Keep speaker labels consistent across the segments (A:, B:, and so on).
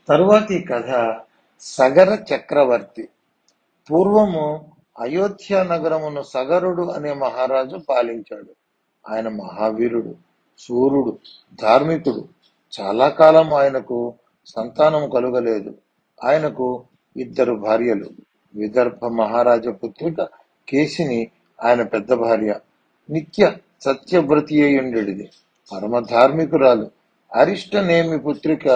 A: తరువాతి కథ సగర చక్రవర్తి పూర్వము అయోధ్య నగరమును సగరుడు అనే మహారాజు పాలించాడు ఆయన మహావీరుడు సూర్యుడు ధార్మికుడు చాలా కాలం ఆయనకు సంతానం కలుగలేదు ఆయనకు ఇద్దరు భార్యలు విదర్భ మహారాజ పుత్రిక కేసిని ఆయన పెద్ద భార్య నిత్య సత్యవ్రతి అయ్యుండెడిది పరమ ధార్మికురాలు అరిష్టనేమి పుత్రిక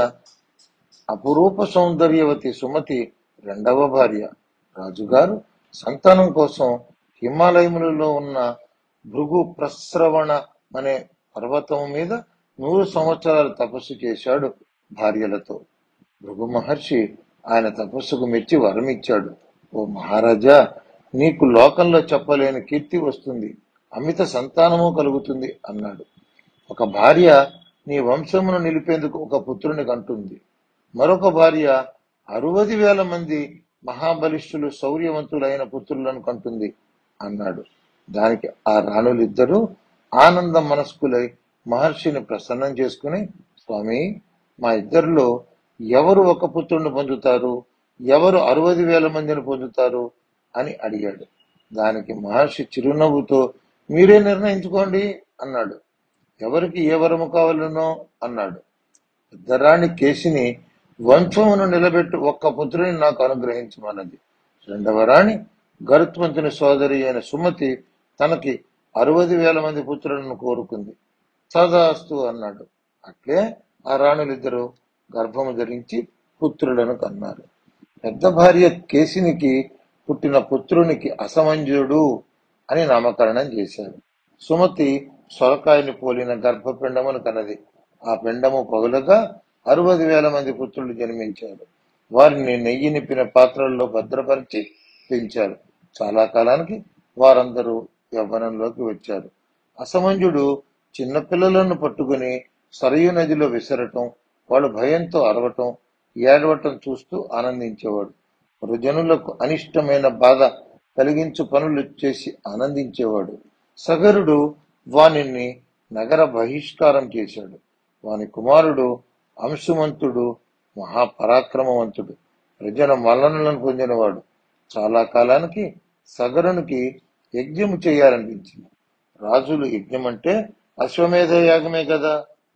A: అపురూప సౌందర్యవతి సుమతి రెండవ భార్య రాజుగారు సంతానం కోసం హిమాలయములలో ఉన్న భృగు ప్రస్రవణ అనే పర్వతం మీద నూరు సంవత్సరాలు తపస్సు చేశాడు భార్యలతో భృగు మహర్షి ఆయన తపస్సుకు మెచ్చి వరమిచ్చాడు ఓ మహారాజా నీకు లోకంలో చెప్పలేని కీర్తి వస్తుంది అమిత సంతానము కలుగుతుంది అన్నాడు ఒక భార్య నీ వంశమును నిలిపేందుకు ఒక పుత్రుని కంటుంది మరొక భార్య అరవది వేల మంది మహాబలిష్ఠులు శౌర్యవంతులైన పుత్రులను కంటుంది అన్నాడు దానికి ఆ రాణులిద్దరూ ఆనంద మనస్కులై మహర్షిని ప్రసన్నం చేసుకుని స్వామి మా ఇద్దరిలో ఎవరు ఒక పుత్రుని పొందుతారు ఎవరు అరవది వేల మందిని పొందుతారు అని అడిగాడు దానికి మహర్షి చిరునవ్వుతో మీరే నిర్ణయించుకోండి అన్నాడు ఎవరికి ఏ వరము కావాలనో అన్నాడు పెద్దరాణి కేసిని వంశమును నిలబెట్టు ఒక్క పుత్రుని నాకు అనుగ్రహించమన్నది రెండవ రాణి గరుత్మంతుని సోదరి అయిన సుమతి తనకి అరవది వేల మంది పుత్రులను కోరుకుంది సదాస్తు అన్నాడు అట్లే ఆ రాణులిద్దరూ గర్భము ధరించి పుత్రులను కన్నారు పెద్ద భార్య కేసినికి పుట్టిన పుత్రునికి అసమంజుడు అని నామకరణం చేశారు సుమతి సొరకాయని పోలిన గర్భపిండమును కన్నది ఆ పిండము పగులగా అరవది వేల మంది పుత్రులు జన్మించారు వారిని నెయ్యి నింపిన పాత్రల్లో భద్రపరిచి పెంచారు చాలా కాలానికి వారందరూ యవ్వనంలోకి వచ్చారు అసమంజుడు చిన్నపిల్లలను పట్టుకుని సరయు నదిలో విసరటం వాళ్ళు భయంతో అరవటం ఏడవటం చూస్తూ ఆనందించేవాడు వృజనులకు అనిష్టమైన బాధ కలిగించు పనులు చేసి ఆనందించేవాడు సగరుడు వానిని నగర బహిష్కారం చేశాడు వాని కుమారుడు అంశుమంతుడు మహాపరాక్రమవంతుడు ప్రజల మల్లనలను పొందినవాడు చాలా కాలానికి సగరునికి యజ్ఞము చేయాలనిపించింది రాజులు యజ్ఞం అంటే అశ్వమేధ యాగమే కదా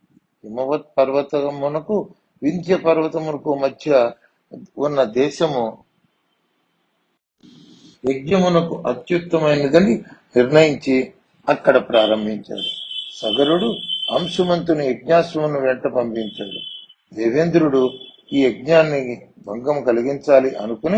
A: హిమవత్ పర్వతమునకు వింధ్య పర్వతమునకు మధ్య ఉన్న దేశము యజ్ఞమునకు అత్యుత్తమైనదని నిర్ణయించి అక్కడ ప్రారంభించాడు సగరుడు అంశుమంతుని యజ్ఞాశ్వమును వెంట పంపించాడు దేవేంద్రుడు ఈ యజ్ఞాన్ని భంగం కలిగించాలి అనుకుని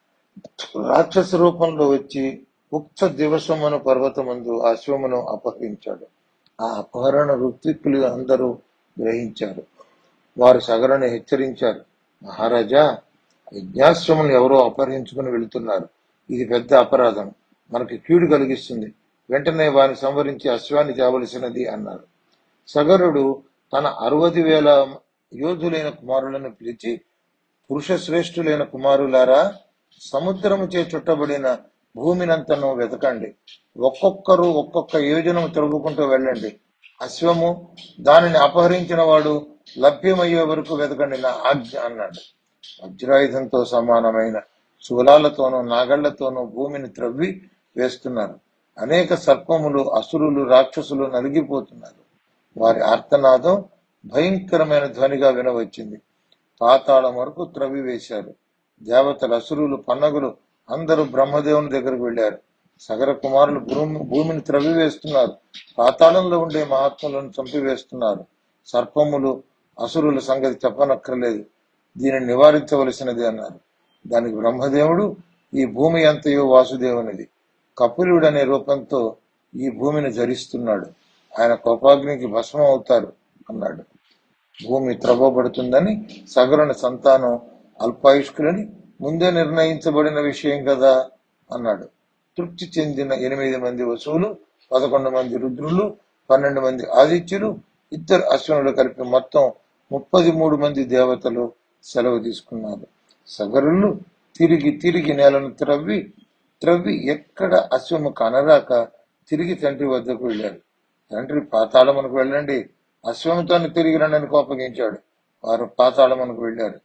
A: రాక్షస రూపంలో వచ్చి ఉక్త దివసమును పర్వతమందు అశ్వమును అపహరించాడు ఆ అపహరణ ఋత్విక్కులు అందరూ గ్రహించారు వారు సగరుని హెచ్చరించారు మహారాజా యజ్ఞాశ్వమును ఎవరో అపహరించుకుని వెళుతున్నారు ఇది పెద్ద అపరాధం మనకి కీడు కలిగిస్తుంది వెంటనే వారిని సంవరించి అశ్వాన్ని తేవలసినది అన్నారు సగరుడు తన అరవది వేల యోధులైన కుమారులను పిలిచి పురుష శ్రేష్ఠులైన కుమారులారా సముద్రము చే చుట్టబడిన భూమినంతను వెతకండి ఒక్కొక్కరు ఒక్కొక్క యోజనము తిరుగుకుంటూ వెళ్ళండి అశ్వము దానిని అపహరించిన వాడు లభ్యమయ్యే వరకు వెతకండి నా ఆజ్ఞ అన్నాడు వజ్రాయుధంతో సమానమైన శూలాలతోనూ నాగళ్లతోనూ భూమిని త్రవ్వి వేస్తున్నారు అనేక సర్పములు అసురులు రాక్షసులు నలిగిపోతున్నారు వారి ఆర్తనాదం భయంకరమైన ధ్వనిగా వినవచ్చింది పాతాళం వరకు త్రవ్వి వేశారు దేవతలు అసురులు పన్నగులు అందరూ బ్రహ్మదేవుని దగ్గరకు వెళ్లారు సగర కుమారులు భూమి- భూమిని త్రవ్వి వేస్తున్నారు పాతాళంలో ఉండే మహాత్ములను చంపివేస్తున్నారు సర్పములు అసురుల సంగతి చెప్పనక్కర్లేదు దీనిని నివారించవలసినది అన్నారు దానికి బ్రహ్మదేవుడు ఈ భూమి అంతయో వాసుదేవునిది కపిలుడు అనే రూపంతో ఈ భూమిని ధరిస్తున్నాడు ఆయన కోపాగ్నికి భస్మం అవుతారు అన్నాడు భూమి త్రవ్వబడుతుందని సగరుని సంతానం అల్పాయుష్కులని ముందే నిర్ణయించబడిన విషయం కదా అన్నాడు తృప్తి చెందిన ఎనిమిది మంది వసువులు పదకొండు మంది రుద్రులు పన్నెండు మంది ఆదిత్యులు ఇద్దరు అశ్వనులు కలిపి మొత్తం ముప్పది మూడు మంది దేవతలు సెలవు తీసుకున్నారు సగరులు తిరిగి తిరిగి నేలను త్రవ్వి త్రవ్వి ఎక్కడ అశ్వము కనరాక తిరిగి తండ్రి వద్దకు వెళ్ళారు తండ్రి పాతాళమునకు వెళ్ళండి అశ్వముతో తిరిగి రండని కోపగించాడు వారు పాతాళమునకు వెళ్ళారు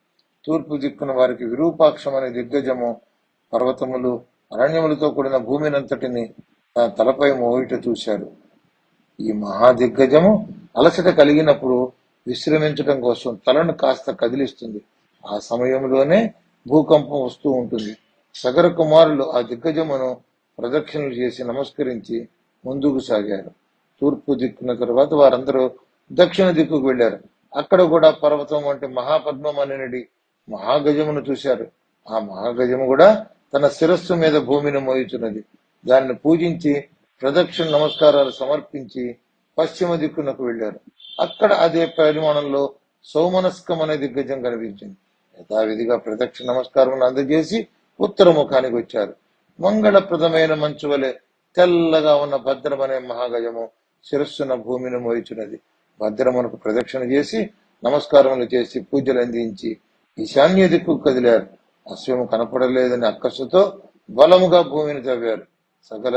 A: తూర్పు దిక్కున వారికి విరూపాక్షం అనే దిగ్గజము పర్వతములు అరణ్యములతో కూడిన భూమినంతటిని తన తలపై మోయిట చూశారు ఈ మహాదిగ్గజము అలసట కలిగినప్పుడు విశ్రమించడం కోసం తలను కాస్త కదిలిస్తుంది ఆ సమయంలోనే భూకంపం వస్తూ ఉంటుంది సగర కుమారులు ఆ దిగ్గజమును ప్రదక్షిణలు చేసి నమస్కరించి ముందుకు సాగారు తూర్పు దిక్కున తరువాత వారందరూ దక్షిణ దిక్కుకు వెళ్లారు అక్కడ కూడా పర్వతం వంటి మహాపద్మం అనేది మహాగజమును చూశారు ఆ మహాగజము కూడా తన శిరస్సు మీద భూమిని మోయుచున్నది దానిని పూజించి ప్రదక్షిణ నమస్కారాలు సమర్పించి పశ్చిమ దిక్కునకు వెళ్లారు అక్కడ అదే పరిమాణంలో సౌమనస్కం అనే దిగ్గజం కనిపించింది యథావిధిగా ప్రదక్షిణ నమస్కారం అందజేసి ఉత్తర ముఖానికి వచ్చారు మంగళప్రదమైన మంచు వలె తెల్లగా ఉన్న భద్రం అనే మహాగజము శిరస్సున భూమిని మోయిచున్నది భద్రమునకు ప్రదక్షిణ చేసి నమస్కారములు చేసి పూజలు అందించి ఈశాన్య దిక్కు కదిలారు అశ్వము కనపడలేదని అక్కసుతో బలముగా భూమిని తవ్వారు సగల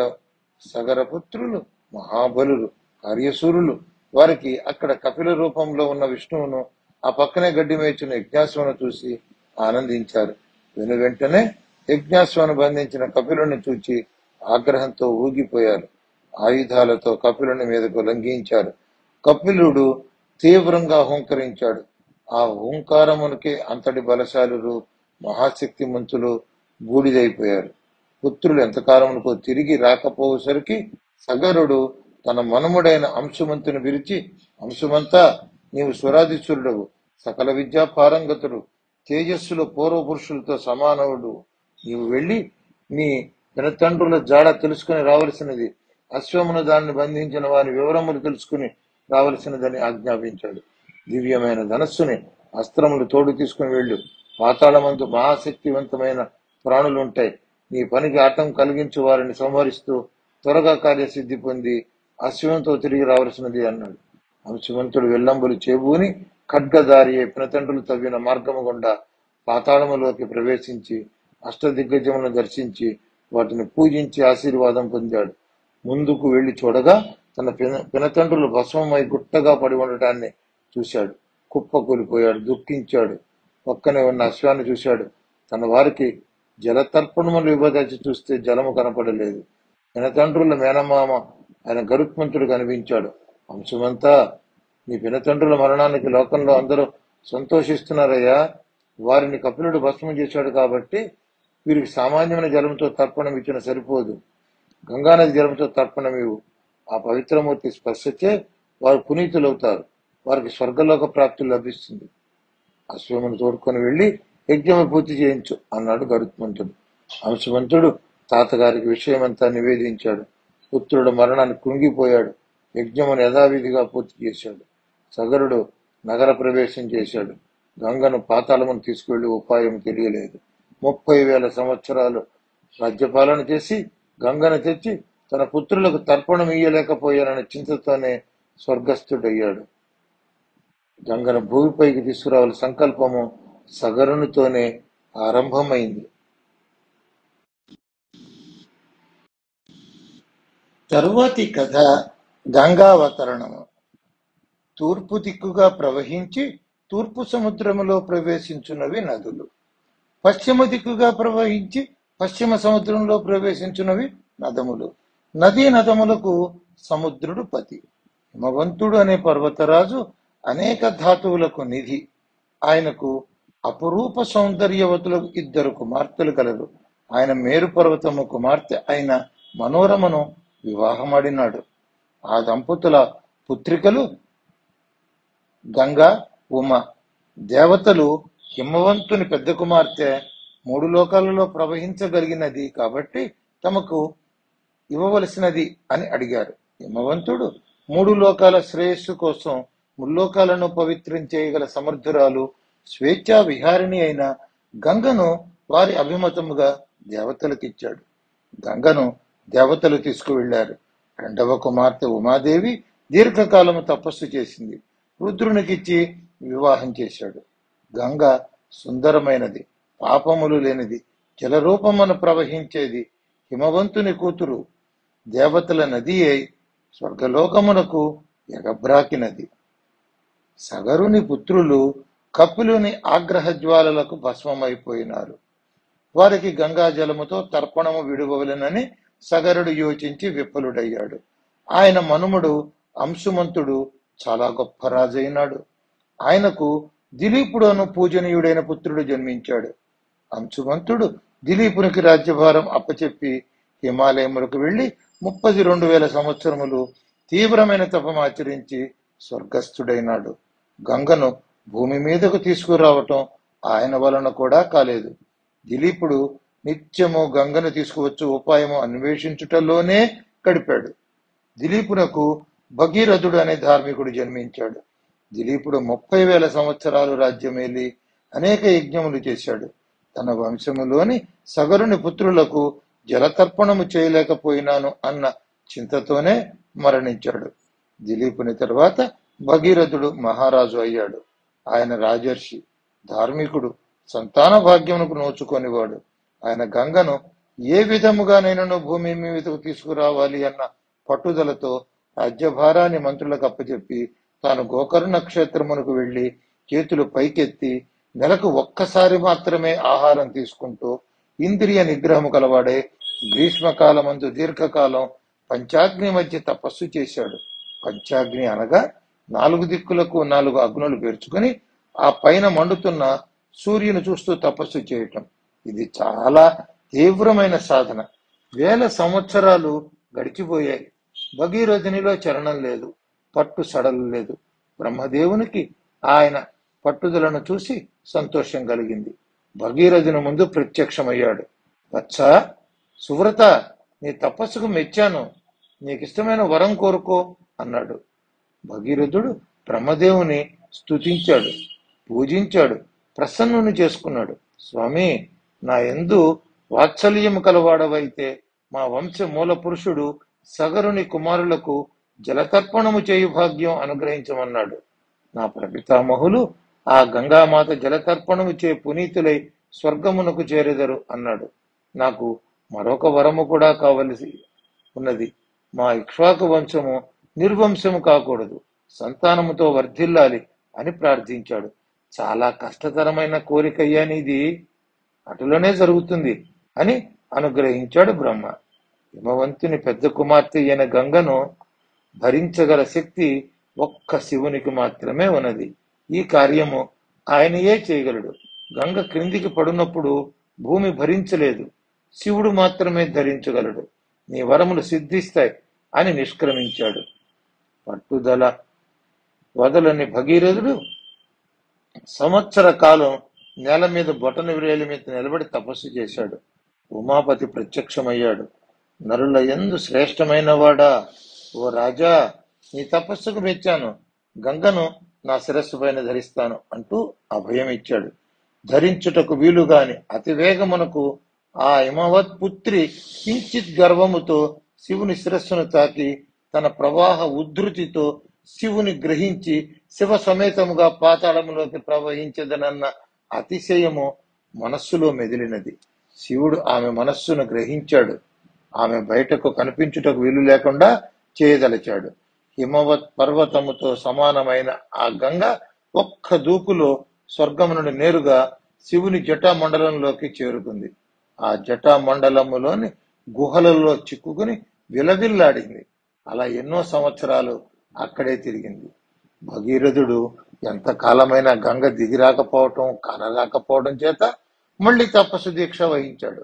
A: సగర పుత్రులు మహాబలులు కార్యసూరులు వారికి అక్కడ కపిల రూపంలో ఉన్న విష్ణువును ఆ పక్కనే గడ్డి మేచిన యజ్ఞాశ్వను చూసి ఆనందించారు వెను వెంటనే యజ్ఞాశ్వను బంధించిన కపిలుని చూచి ఆగ్రహంతో ఊగిపోయారు ఆయుధాలతో కపిలుని మీదకు లంఘించారు కపిలుడు తీవ్రంగా హుంకరించాడు ఆ హుంకారమునకే అంతటి బలశాలురు మహాశక్తిమంతులు బూడిదైపోయారు పుత్రులు ఎంతకాలమునకో తిరిగి రాకపోయేసరికి సగరుడు తన మనుముడైన అంశుమంతుని పిలిచి అంశుమంతా నీవు స్వరాధిశ్వరుడవు సకల విద్యా పారంగతుడు తేజస్సులో పూర్వ పురుషులతో సమానవుడు నీవు వెళ్లి నీ తండ్రుల జాడ తెలుసుకుని రావలసినది అశ్వమును దాన్ని బంధించిన వారి వివరములు తెలుసుకుని రావలసినదని ఆజ్ఞాపించాడు దివ్యమైన ధనస్సుని అస్త్రములు తోడు తీసుకుని వెళ్ళు పాతాళమందు మహాశక్తివంతమైన ప్రాణులుంటాయి నీ పనికి ఆటం కలిగించు వారిని సంహరిస్తూ త్వరగా కార్యసిద్ధి పొంది అశ్వంతో తిరిగి రావలసినది అన్నాడు అంశవంతుడు వెల్లంబులు చేబూని ఖడ్గదారి పినతండ్రులు తవ్విన మార్గము గుండా పాతాళములోకి ప్రవేశించి అష్టదిగ్గజములను దర్శించి వాటిని పూజించి ఆశీర్వాదం పొందాడు ముందుకు వెళ్లి చూడగా తన పిన పినతండ్రులు భస్మమై గుట్టగా పడి ఉండటాన్ని చూశాడు కుప్ప కూలిపోయాడు దుఃఖించాడు పక్కనే ఉన్న అశ్వాన్ని చూశాడు తన వారికి జలతర్పణములు ఇవ్వదచ్చి చూస్తే జలము కనపడలేదు పినతండ్రుల మేనమామ ఆయన గరుత్మంతుడు కనిపించాడు అంశమంతా నీ పినతండ్రుల మరణానికి లోకంలో అందరూ సంతోషిస్తున్నారయ్యా వారిని కపిలుడు భస్మం చేశాడు కాబట్టి వీరికి సామాన్యమైన జలంతో తర్పణం ఇచ్చిన సరిపోదు గంగానది జలంతో తర్పణం ఇవ్వు ఆ పవిత్రమూర్తి స్పర్శచే వారు పునీతులవుతారు వారికి స్వర్గలోక ప్రాప్తి లభిస్తుంది అశ్వమును తోడుకొని వెళ్లి యజ్ఞము పూర్తి చేయించు అన్నాడు గరుత్మంతుడు అంశవంతుడు తాతగారికి విషయమంతా నివేదించాడు పుత్రుడు మరణానికి కృంగిపోయాడు యజ్ఞమును యథావిధిగా పూర్తి చేశాడు సగరుడు నగర ప్రవేశం చేశాడు గంగను పాతాళమును తీసుకువెళ్లి ఉపాయం తెలియలేదు ముప్పై వేల సంవత్సరాలు రాజ్యపాలన చేసి గంగను తెచ్చి తన పుత్రులకు తర్పణం ఇయ్యలేకపోయాననే చింతతోనే స్వర్గస్థుడయ్యాడు గంగను భూమిపైకి తీసుకురావాల సంకల్పము సగరునితోనే ఆరంభమైంది తరువాతి కథ గంగావతరణము తూర్పు దిక్కుగా ప్రవహించి తూర్పు సముద్రములో ప్రవేశించున్నవి నదులు పశ్చిమ దిక్కుగా ప్రవహించి పశ్చిమ సముద్రంలో ప్రవేశించున్నవి నదములు నదీ నదములకు సముద్రుడు పతి హిమవంతుడు అనే పర్వతరాజు అనేక ధాతువులకు నిధి ఆయనకు అపురూప సౌందర్యవతులకు ఇద్దరు కుమార్తెలు కలరు ఆయన మేరు పర్వతము కుమార్తె అయిన మనోరమను వివాహమాడినాడు ఆ దంపతుల పుత్రికలు గంగా ఉమ దేవతలు హిమవంతుని పెద్ద కుమార్తె మూడు లోకాలలో ప్రవహించగలిగినది కాబట్టి తమకు ఇవ్వవలసినది అని అడిగారు హిమవంతుడు మూడు లోకాల శ్రేయస్సు కోసం ముల్లోకాలను పవిత్రం చేయగల సమర్థురాలు స్వేచ్ఛా విహారిణి అయిన గంగను వారి అభిమతముగా దేవతలకిచ్చాడు గంగను దేవతలు తీసుకువెళ్లారు రెండవ కుమార్తె ఉమాదేవి దీర్ఘకాలము తపస్సు చేసింది రుద్రునికిచ్చి వివాహం చేశాడు గంగ సుందరమైనది పాపములు లేనిది జలరూపమును ప్రవహించేది హిమవంతుని కూతురు దేవతల నది అయి స్వర్గలోకమునకు ఎగబ్రాకినది సగరుని పుత్రులు కపిలుని ఆగ్రహ జ్వాలలకు భస్మమైపోయినారు వారికి గంగా జలముతో తర్పణము విడువలనని సగరుడు యోచించి విఫలుడయ్యాడు ఆయన మనుమడు అంశుమంతుడు చాలా గొప్ప రాజైనాడు ఆయనకు దిలీపుడు అను పూజనీయుడైన పుత్రుడు జన్మించాడు అంశుమంతుడు దిలీపునికి రాజ్యభారం అప్పచెప్పి హిమాలయములకు వెళ్లి ముప్పది రెండు వేల సంవత్సరములు తీవ్రమైన తపమాచరించి స్వర్గస్థుడైనాడు గంగను భూమి మీదకు తీసుకురావటం ఆయన వలన కూడా కాలేదు దిలీపుడు నిత్యము గంగను తీసుకువచ్చు ఉపాయము అన్వేషించుటలోనే గడిపాడు దిలీపునకు భగీరథుడు అనే ధార్మికుడు జన్మించాడు దిలీపుడు ముప్పై వేల సంవత్సరాలు రాజ్యమేలి అనేక యజ్ఞములు చేశాడు తన వంశములోని సగరుని పుత్రులకు జలతర్పణము చేయలేకపోయినాను అన్న చింతతోనే మరణించాడు దిలీపుని తర్వాత భగీరథుడు మహారాజు అయ్యాడు ఆయన రాజర్షి ధార్మికుడు సంతాన భాగ్యమునకు నోచుకొనివాడు ఆయన గంగను ఏ విధముగానైనా భూమి మీదకు తీసుకురావాలి అన్న పట్టుదలతో రాజ్యభారాన్ని మంత్రులకు అప్పచెప్పి తాను గోకర్ణ క్షేత్రమునకు వెళ్లి చేతులు పైకెత్తి నెలకు ఒక్కసారి మాత్రమే ఆహారం తీసుకుంటూ ఇంద్రియ నిగ్రహము కలవాడే గ్రీష్మకాలమందు దీర్ఘకాలం పంచాగ్ని మధ్య తపస్సు చేశాడు పంచాగ్ని అనగా నాలుగు దిక్కులకు నాలుగు అగ్నులు పేర్చుకొని ఆ పైన మండుతున్న సూర్యుని చూస్తూ తపస్సు చేయటం ఇది చాలా తీవ్రమైన సాధన వేల సంవత్సరాలు గడిచిపోయాయి భగీరథునిలో చరణం లేదు పట్టు సడలు లేదు బ్రహ్మదేవునికి ఆయన పట్టుదలను చూసి సంతోషం కలిగింది భగీరథుని ముందు ప్రత్యక్షమయ్యాడు వత్సా సువ్రత నీ తపస్సుకు మెచ్చాను నీకిష్టమైన వరం కోరుకో అన్నాడు భగీరథుడు బ్రహ్మదేవుని స్తుతించాడు పూజించాడు ప్రసన్నుని చేసుకున్నాడు స్వామి నా ఎందు వాత్సల్యము కలవాడవైతే మా వంశ మూల పురుషుడు సగరుని కుమారులకు జలతర్పణము చేయు భాగ్యం అనుగ్రహించమన్నాడు నా ప్రపితామహులు ఆ గంగామాత జలతర్పణము చే పునీతులై స్వర్గమునకు చేరెదరు అన్నాడు నాకు మరొక వరము కూడా కావలసి ఉన్నది మా ఇక్ష్వాకు వంశము నిర్వంశము కాకూడదు సంతానముతో వర్ధిల్లాలి అని ప్రార్థించాడు చాలా కష్టతరమైన కోరికయ్యా నీది అటులోనే జరుగుతుంది అని అనుగ్రహించాడు బ్రహ్మ హిమవంతుని పెద్ద కుమార్తె అయిన గంగను భరించగల శక్తి ఒక్క శివునికి మాత్రమే ఉన్నది ఈ కార్యము ఆయనయే చేయగలడు గంగ క్రిందికి పడినప్పుడు భూమి భరించలేదు శివుడు మాత్రమే ధరించగలడు నీ వరములు సిద్ధిస్తాయి అని నిష్క్రమించాడు పట్టుదల వదలని భగీరథుడు సంవత్సర కాలం నేల మీద బొటన విరేలి మీద నిలబడి తపస్సు చేశాడు ఉమాపతి ప్రత్యక్షమయ్యాడు నరుల ఎందు శ్రేష్టమైన వాడా ఓ రాజా నీ తపస్సుకు మెచ్చాను గంగను నా శిరస్సు పైన ధరిస్తాను అంటూ అభయం ఇచ్చాడు ధరించుటకు వీలుగాని అతి వేగమునకు ఆ హిమవత్ పుత్రి కించిత్ గర్వముతో శివుని శిరస్సును తాకి తన ప్రవాహ ఉద్ధృతితో శివుని గ్రహించి శివ సమేతముగా పాతాళములోకి ప్రవహించదనన్న అతిశయము మనస్సులో మెదిలినది శివుడు ఆమె మనస్సును గ్రహించాడు ఆమె బయటకు కనిపించుటకు వీలు లేకుండా చేయదలచాడు హిమవత్ పర్వతముతో సమానమైన ఆ గంగ ఒక్క దూకులో స్వర్గము నుండి నేరుగా శివుని జటా మండలంలోకి చేరుకుంది ఆ జటా మండలములోని గుహలలో చిక్కుకుని విలవిల్లాడింది అలా ఎన్నో సంవత్సరాలు అక్కడే తిరిగింది భగీరథుడు ఎంత కాలమైన గంగ దిగిరాకపోవటం కనరాకపోవడం చేత మళ్ళీ తపస్సు దీక్ష వహించాడు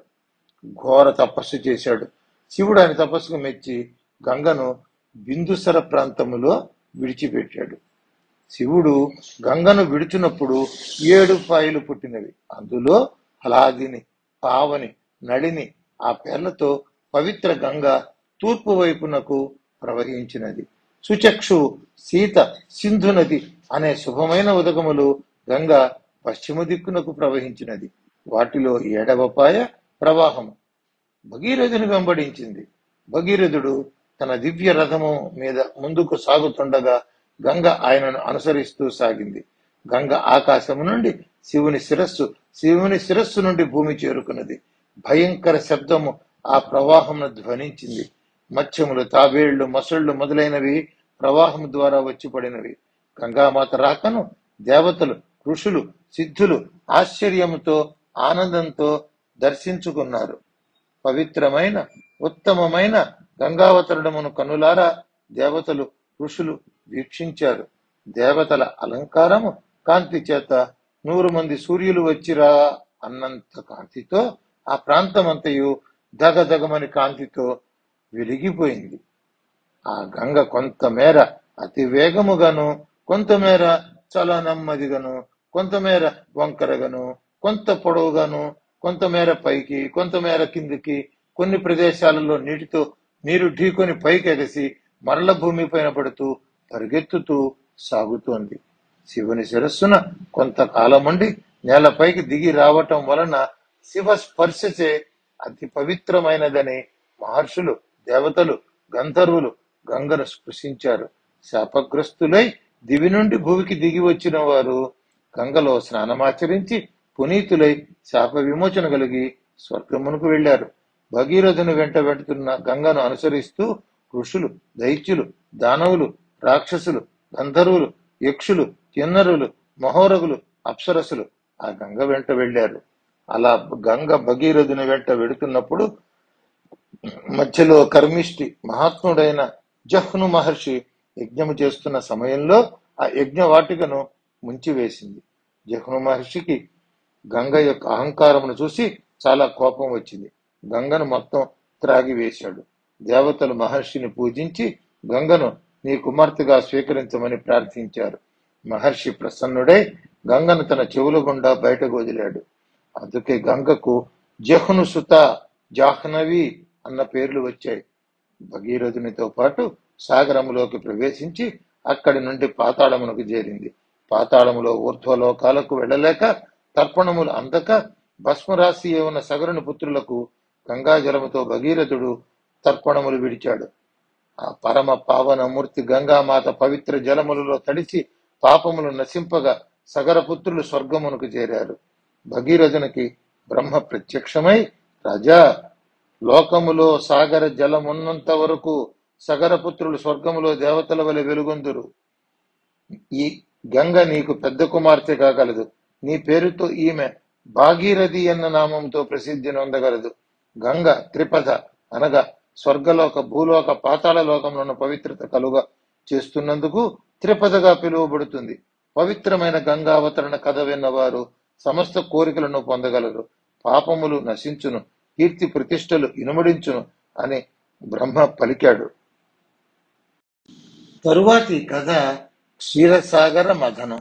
A: ఘోర తపస్సు చేశాడు శివుడు ఆయన తపస్సుకు మెచ్చి గంగను బిందుసర ప్రాంతములో విడిచిపెట్టాడు శివుడు గంగను విడిచినప్పుడు ఏడు పాయలు పుట్టినవి అందులో హలాదిని పావని నళిని ఆ పేర్లతో పవిత్ర గంగ తూర్పు వైపునకు ప్రవహించినది సుచక్షు సీత సింధు నది అనే శుభమైన ఉదకములు గంగ పశ్చిమ దిక్కునకు ప్రవహించినది వాటిలో ఏడవపాయ ప్రవాహము భగీరథుని వెంబడించింది భగీరథుడు తన దివ్య రథము మీద ముందుకు సాగుతుండగా గంగ ఆయనను అనుసరిస్తూ సాగింది గంగ ఆకాశము నుండి శివుని శిరస్సు శివుని శిరస్సు నుండి భూమి చేరుకున్నది భయంకర శబ్దము ఆ ప్రవాహమును ధ్వనించింది మత్స్యములు తాబేళ్లు మొసళ్ళు మొదలైనవి ప్రవాహం ద్వారా వచ్చి పడినవి గంగామాత రాకను దేవతలు ఋషులు సిద్ధులు ఆశ్చర్యముతో ఆనందంతో దర్శించుకున్నారు పవిత్రమైన ఉత్తమమైన గంగావతరణమును కన్నులారా దేవతలు ఋషులు వీక్షించారు దేవతల అలంకారము కాంతి చేత నూరు మంది సూర్యులు వచ్చిరా అన్నంత కాంతితో ఆ ప్రాంతమంతయు దగదగమని కాంతితో వెలిగిపోయింది ఆ గంగ కొంతమేర అతి వేగముగాను కొంతమేర చాలా నెమ్మదిగాను కొంతమేర వంకరగాను కొంత పొడవుగాను కొంతమేర పైకి కొంతమేర కిందికి కొన్ని ప్రదేశాలలో నీటితో నీరు ఢీకొని పైకి ఎగసి మరల భూమిపైన పడుతూ పరిగెత్తుతూ సాగుతోంది శివుని శిరస్సున కొంతకాలముండి నేలపైకి దిగి రావటం వలన శివ స్పర్శచే అతి పవిత్రమైనదని మహర్షులు దేవతలు గంధర్వులు గంగను స్పృశించారు శాపగ్రస్తులై దివి నుండి భూమికి దిగి వచ్చిన వారు గంగలో స్నానమాచరించి పునీతులై శాప విమోచన కలిగి స్వర్గమునకు వెళ్లారు భగీరథుని వెంట వెంటుతున్న గంగను అనుసరిస్తూ ఋషులు దైత్యులు దానవులు రాక్షసులు గంధర్వులు యక్షులు కిన్నరులు మహోరగులు అప్సరసులు ఆ గంగ వెంట వెళ్లారు అలా గంగ భగీరథుని వెంట వెడుతున్నప్పుడు మధ్యలో కర్మిష్టి మహాత్ముడైన జహ్ను మహర్షి యజ్ఞము చేస్తున్న సమయంలో ఆ యజ్ఞ వాటికను ముంచివేసింది జహ్ను మహర్షికి గంగ యొక్క అహంకారమును చూసి చాలా కోపం వచ్చింది గంగను మొత్తం త్రాగివేశాడు దేవతలు మహర్షిని పూజించి గంగను నీ కుమార్తెగా స్వీకరించమని ప్రార్థించారు మహర్షి ప్రసన్నుడై గంగను తన చెవుల గుండా బయటకు వదిలాడు అందుకే గంగకు జహ్ను సుత జాహ్నవి అన్న పేర్లు వచ్చాయి భగీరథునితో పాటు సాగరములోకి ప్రవేశించి అక్కడి నుండి పాతాళమునకు చేరింది పాతాళములో ఊర్ధ్వలోకాలకు వెళ్ళలేక తర్పణములు అందక భస్మరాశి ఉన్న సగరుని పుత్రులకు గంగాజలముతో భగీరథుడు తర్పణములు విడిచాడు ఆ పరమ పావన మూర్తి గంగామాత పవిత్ర జలములలో తడిసి పాపములు నశింపగా సగర పుత్రులు స్వర్గమునకు చేరారు భగీరథునికి బ్రహ్మ ప్రత్యక్షమై రాజా లోకములో సాగర జలమున్నంత వరకు సగరపుత్రులు స్వర్గములో దేవతల వలె వెలుగొందురు ఈ గంగ నీకు పెద్ద కుమార్తె కాగలదు నీ పేరుతో ఈమె భాగీరథి అన్న నామంతో ప్రసిద్ధి నొందగలదు గంగ త్రిపథ అనగా స్వర్గలోక భూలోక పాతాళ లోకంలో పవిత్రత కలుగా చేస్తున్నందుకు త్రిపథగా పిలువబడుతుంది పవిత్రమైన గంగావతరణ కథ విన్నవారు సమస్త కోరికలను పొందగలరు పాపములు నశించును కీర్తి ప్రతిష్టలు ఇనుమడించును అని బ్రహ్మ పలికాడు తరువాతి కథ క్షీరసాగర మథనం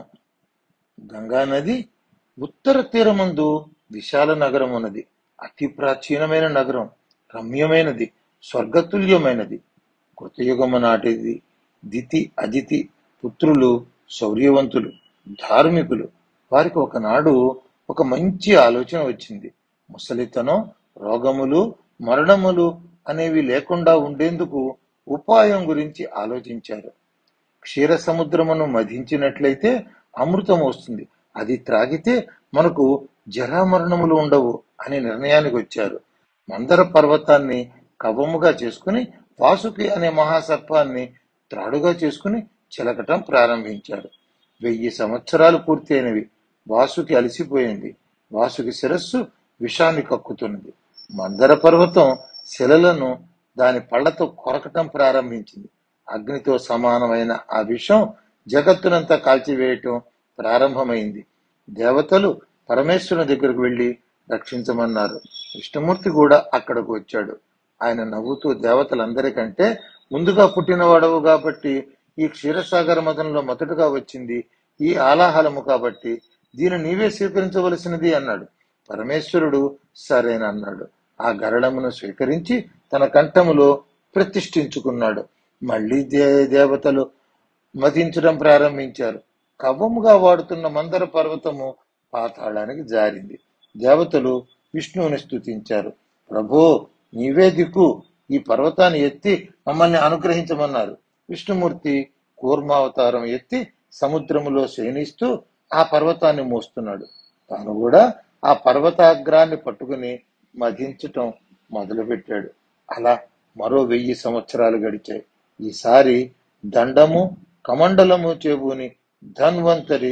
A: గంగా నది ఉత్తర తీరమందు విశాల నగరం ఉన్నది అతి ప్రాచీనమైన నగరం రమ్యమైనది స్వర్గతుల్యమైనది కృతయుగము నాటిది దితి అదితి పుత్రులు శౌర్యవంతులు ధార్మికులు వారికి ఒకనాడు ఒక మంచి ఆలోచన వచ్చింది ముసలితనం రోగములు మరణములు అనేవి లేకుండా ఉండేందుకు ఉపాయం గురించి ఆలోచించారు క్షీర సముద్రమును మధించినట్లయితే అమృతం వస్తుంది అది త్రాగితే మనకు జరామరణములు ఉండవు అనే నిర్ణయానికి వచ్చారు మందర పర్వతాన్ని కవముగా చేసుకుని వాసుకి అనే మహాసర్పాన్ని త్రాడుగా చేసుకుని చిలకటం ప్రారంభించారు వెయ్యి సంవత్సరాలు పూర్తయినవి వాసుకి అలసిపోయింది వాసుకి శిరస్సు విషాన్ని కక్కుతున్నది మందర పర్వతం శిలలను దాని పళ్లతో కొరకటం ప్రారంభించింది అగ్నితో సమానమైన ఆ విషం జగత్తునంతా కాల్చివేయటం ప్రారంభమైంది దేవతలు పరమేశ్వరుని దగ్గరకు వెళ్లి రక్షించమన్నారు విష్ణుమూర్తి కూడా అక్కడకు వచ్చాడు ఆయన నవ్వుతూ దేవతలందరికంటే ముందుగా పుట్టినవాడవు కాబట్టి ఈ క్షీరసాగర మతంలో మొదటగా వచ్చింది ఈ ఆలాహలము కాబట్టి దీని నీవే స్వీకరించవలసినది అన్నాడు పరమేశ్వరుడు సరేనన్నాడు ఆ గరళమును స్వీకరించి తన కంఠములో ప్రతిష్ఠించుకున్నాడు మళ్ళీ దే దేవతలు మతించడం ప్రారంభించారు కవ్వముగా వాడుతున్న మందర పర్వతము పాతాళానికి జారింది దేవతలు విష్ణువుని స్తుతించారు ప్రభో నీవే దిక్కు ఈ పర్వతాన్ని ఎత్తి మమ్మల్ని అనుగ్రహించమన్నారు విష్ణుమూర్తి కూర్మావతారం ఎత్తి సముద్రములో శయనిస్తూ ఆ పర్వతాన్ని మోస్తున్నాడు తాను కూడా ఆ పర్వతాగ్రాన్ని పట్టుకుని మధించటం మొదలుపెట్టాడు అలా మరో వెయ్యి సంవత్సరాలు గడిచాయి ఈసారి దండము కమండలము చేబూని ధన్వంతరి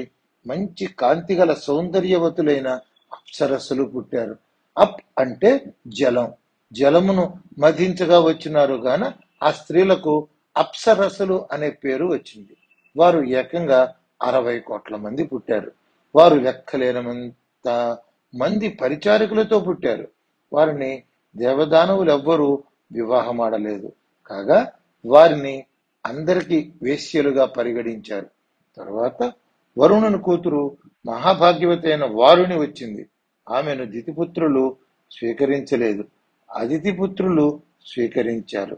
A: మంచి కాంతిగల సౌందర్యవతులైన అప్సరస్సులు పుట్టారు అప్ అంటే జలం జలమును మధించగా వచ్చినారు గాన ఆ స్త్రీలకు అప్సరస్సులు అనే పేరు వచ్చింది వారు ఏకంగా అరవై కోట్ల మంది పుట్టారు వారు లెక్కలేనంత మంది పరిచారికులతో పుట్టారు వారిని దేవదానవులు ఎవ్వరూ వివాహమాడలేదు కాగా వారిని అందరికీ వేశ్యలుగా పరిగణించారు తరువాత వరుణుని కూతురు మహాభాగ్యవతి అయిన వారుని వచ్చింది ఆమెను దితిపుత్రులు స్వీకరించలేదు అదితిపుత్రులు స్వీకరించారు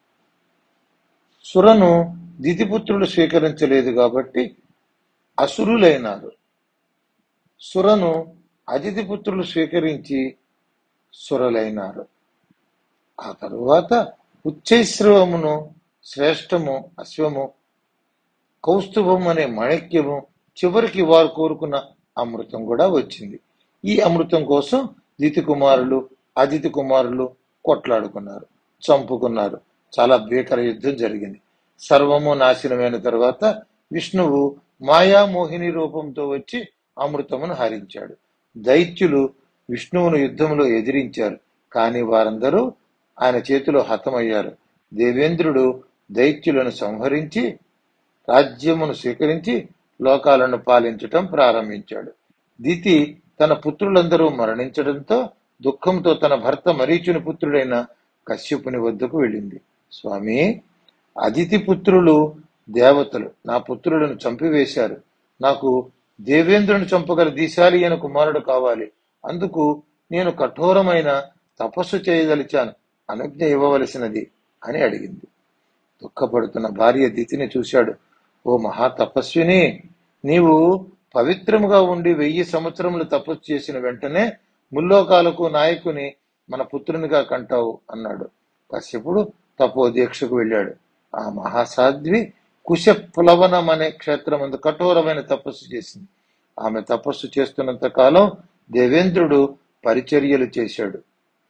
A: సురను దితిపుత్రులు స్వీకరించలేదు కాబట్టి అసురులైనారు సురను అతిథి పుత్రులు స్వీకరించి సురలైనారు ఆ తరువాత ఉచ్చైశ్రవమును శ్రేష్టము అశ్వము కౌస్తుభం అనే మాణిక్యము చివరికి వారు కోరుకున్న అమృతం కూడా వచ్చింది ఈ అమృతం కోసం దితి కుమారులు అదితి కుమారులు కొట్లాడుకున్నారు చంపుకున్నారు చాలా భీకర యుద్ధం జరిగింది సర్వము నాశనమైన తర్వాత విష్ణువు మాయా మోహిని రూపంతో వచ్చి అమృతమును హరించాడు దైత్యులు విష్ణువును యుద్ధంలో ఎదిరించారు కానీ వారందరూ ఆయన చేతిలో హతమయ్యారు దేవేంద్రుడు దైత్యులను సంహరించి రాజ్యమును స్వీకరించి లోకాలను పాలించటం ప్రారంభించాడు దితి తన పుత్రులందరూ మరణించడంతో దుఃఖంతో తన భర్త మరీచుని పుత్రుడైన కశ్యపుని వద్దకు వెళ్ళింది స్వామి అదితి పుత్రులు దేవతలు నా పుత్రులను చంపివేశారు నాకు దేవేంద్రుని చంపగల దీశాలి అయిన కుమారుడు కావాలి అందుకు నేను కఠోరమైన తపస్సు చేయదలిచాను అనుజ్ఞ ఇవ్వవలసినది అని అడిగింది దుఃఖపడుతున్న భార్య దితిని చూశాడు ఓ మహా తపస్విని నీవు పవిత్రముగా ఉండి వెయ్యి సంవత్సరములు తపస్సు చేసిన వెంటనే ముల్లోకాలకు నాయకుని మన పుత్రునిగా కంటావు అన్నాడు కశ్యపుడు తపోదీక్షకు వెళ్ళాడు ఆ మహాసాధ్వి కుశప్లవనం అనే క్షేత్రమందు కఠోరమైన తపస్సు చేసింది ఆమె తపస్సు చేస్తున్నంత కాలం దేవేంద్రుడు పరిచర్యలు చేశాడు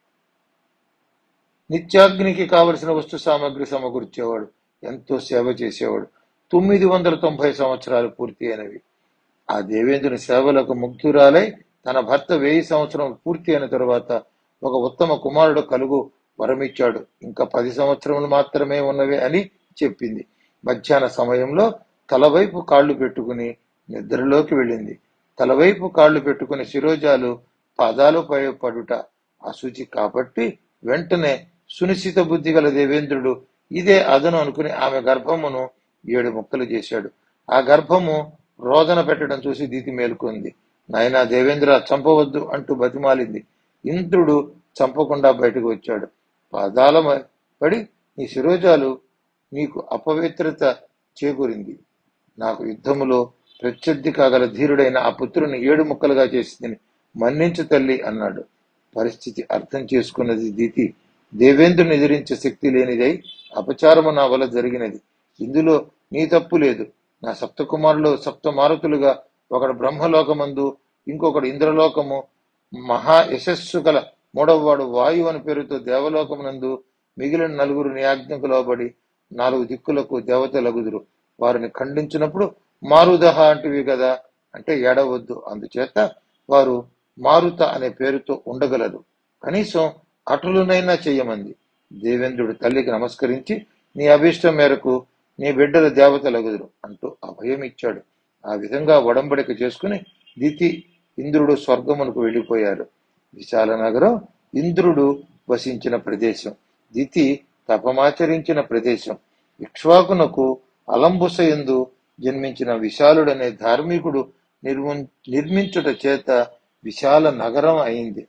A: నిత్యాగ్నికి కావలసిన వస్తు సామాగ్రి సమకూర్చేవాడు ఎంతో సేవ చేసేవాడు తొమ్మిది వందల తొంభై సంవత్సరాలు పూర్తి అయినవి ఆ దేవేంద్రుని సేవలకు ముగ్ధురాలై తన భర్త వెయ్యి సంవత్సరం పూర్తి అయిన తరువాత ఒక ఉత్తమ కుమారుడు కలుగు వరమిచ్చాడు ఇంకా పది సంవత్సరములు మాత్రమే ఉన్నవే అని చెప్పింది మధ్యాహ్న సమయంలో తలవైపు కాళ్ళు పెట్టుకుని నిద్రలోకి వెళ్ళింది తలవైపు కాళ్ళు పెట్టుకుని శిరోజాలు పాదాలపై పడుట అశుచి కాబట్టి వెంటనే సునిశ్చిత బుద్ధి గల దేవేంద్రుడు ఇదే అదను అనుకుని ఆమె గర్భమును ఏడు ముక్కలు చేశాడు ఆ గర్భము రోదన పెట్టడం చూసి దీతి మేలుకుంది నాయనా దేవేంద్ర చంపవద్దు అంటూ బతిమాలింది ఇంద్రుడు చంపకుండా బయటకు వచ్చాడు పాదాల మ- పడి నీ శిరోజాలు నీకు అపవిత్రత చేకూరింది నాకు యుద్ధములో ప్రత్యర్థి కాగల ధీరుడైన ఆ పుత్రుని ఏడు ముక్కలుగా చేసిందని మన్నించు తల్లి అన్నాడు పరిస్థితి అర్థం చేసుకున్నది దీతి దేవేంద్రుని ఎదిరించే శక్తి లేనిదై అపచారము నా వల్ల జరిగినది ఇందులో నీ తప్పు లేదు నా సప్తకుమారులు సప్త మారుతులుగా ఒకడు బ్రహ్మలోకమందు ఇంకొకడు ఇంద్రలోకము మహా యశస్సు గల మూడవవాడు వాయు అని పేరుతో దేవలోకమునందు మిగిలిన నలుగురు నీ ఆజ్ఞకు లోబడి నాలుగు దిక్కులకు దేవతలగుదురు వారిని ఖండించినప్పుడు మారుదహ అంటివి కదా అంటే ఏడవద్దు అందుచేత వారు మారుత అనే పేరుతో ఉండగలరు కనీసం అటులునైనా చెయ్యమంది దేవేంద్రుడు తల్లికి నమస్కరించి నీ అభీష్టం మేరకు నీ బిడ్డల దేవతలగుదురు అంటూ అభయం ఇచ్చాడు ఆ విధంగా ఒడంబడిక చేసుకుని దితి ఇంద్రుడు స్వర్గమునకు వెళ్ళిపోయారు విశాల నగరం ఇంద్రుడు వసించిన ప్రదేశం దితి తపమాచరించిన ప్రదేశం ఇక్ష్వాకునకు అలంబుస ఎందు జన్మించిన విశాలుడనే ధార్మికుడు నిర్ము నిర్మించుట చేత విశాల నగరం అయింది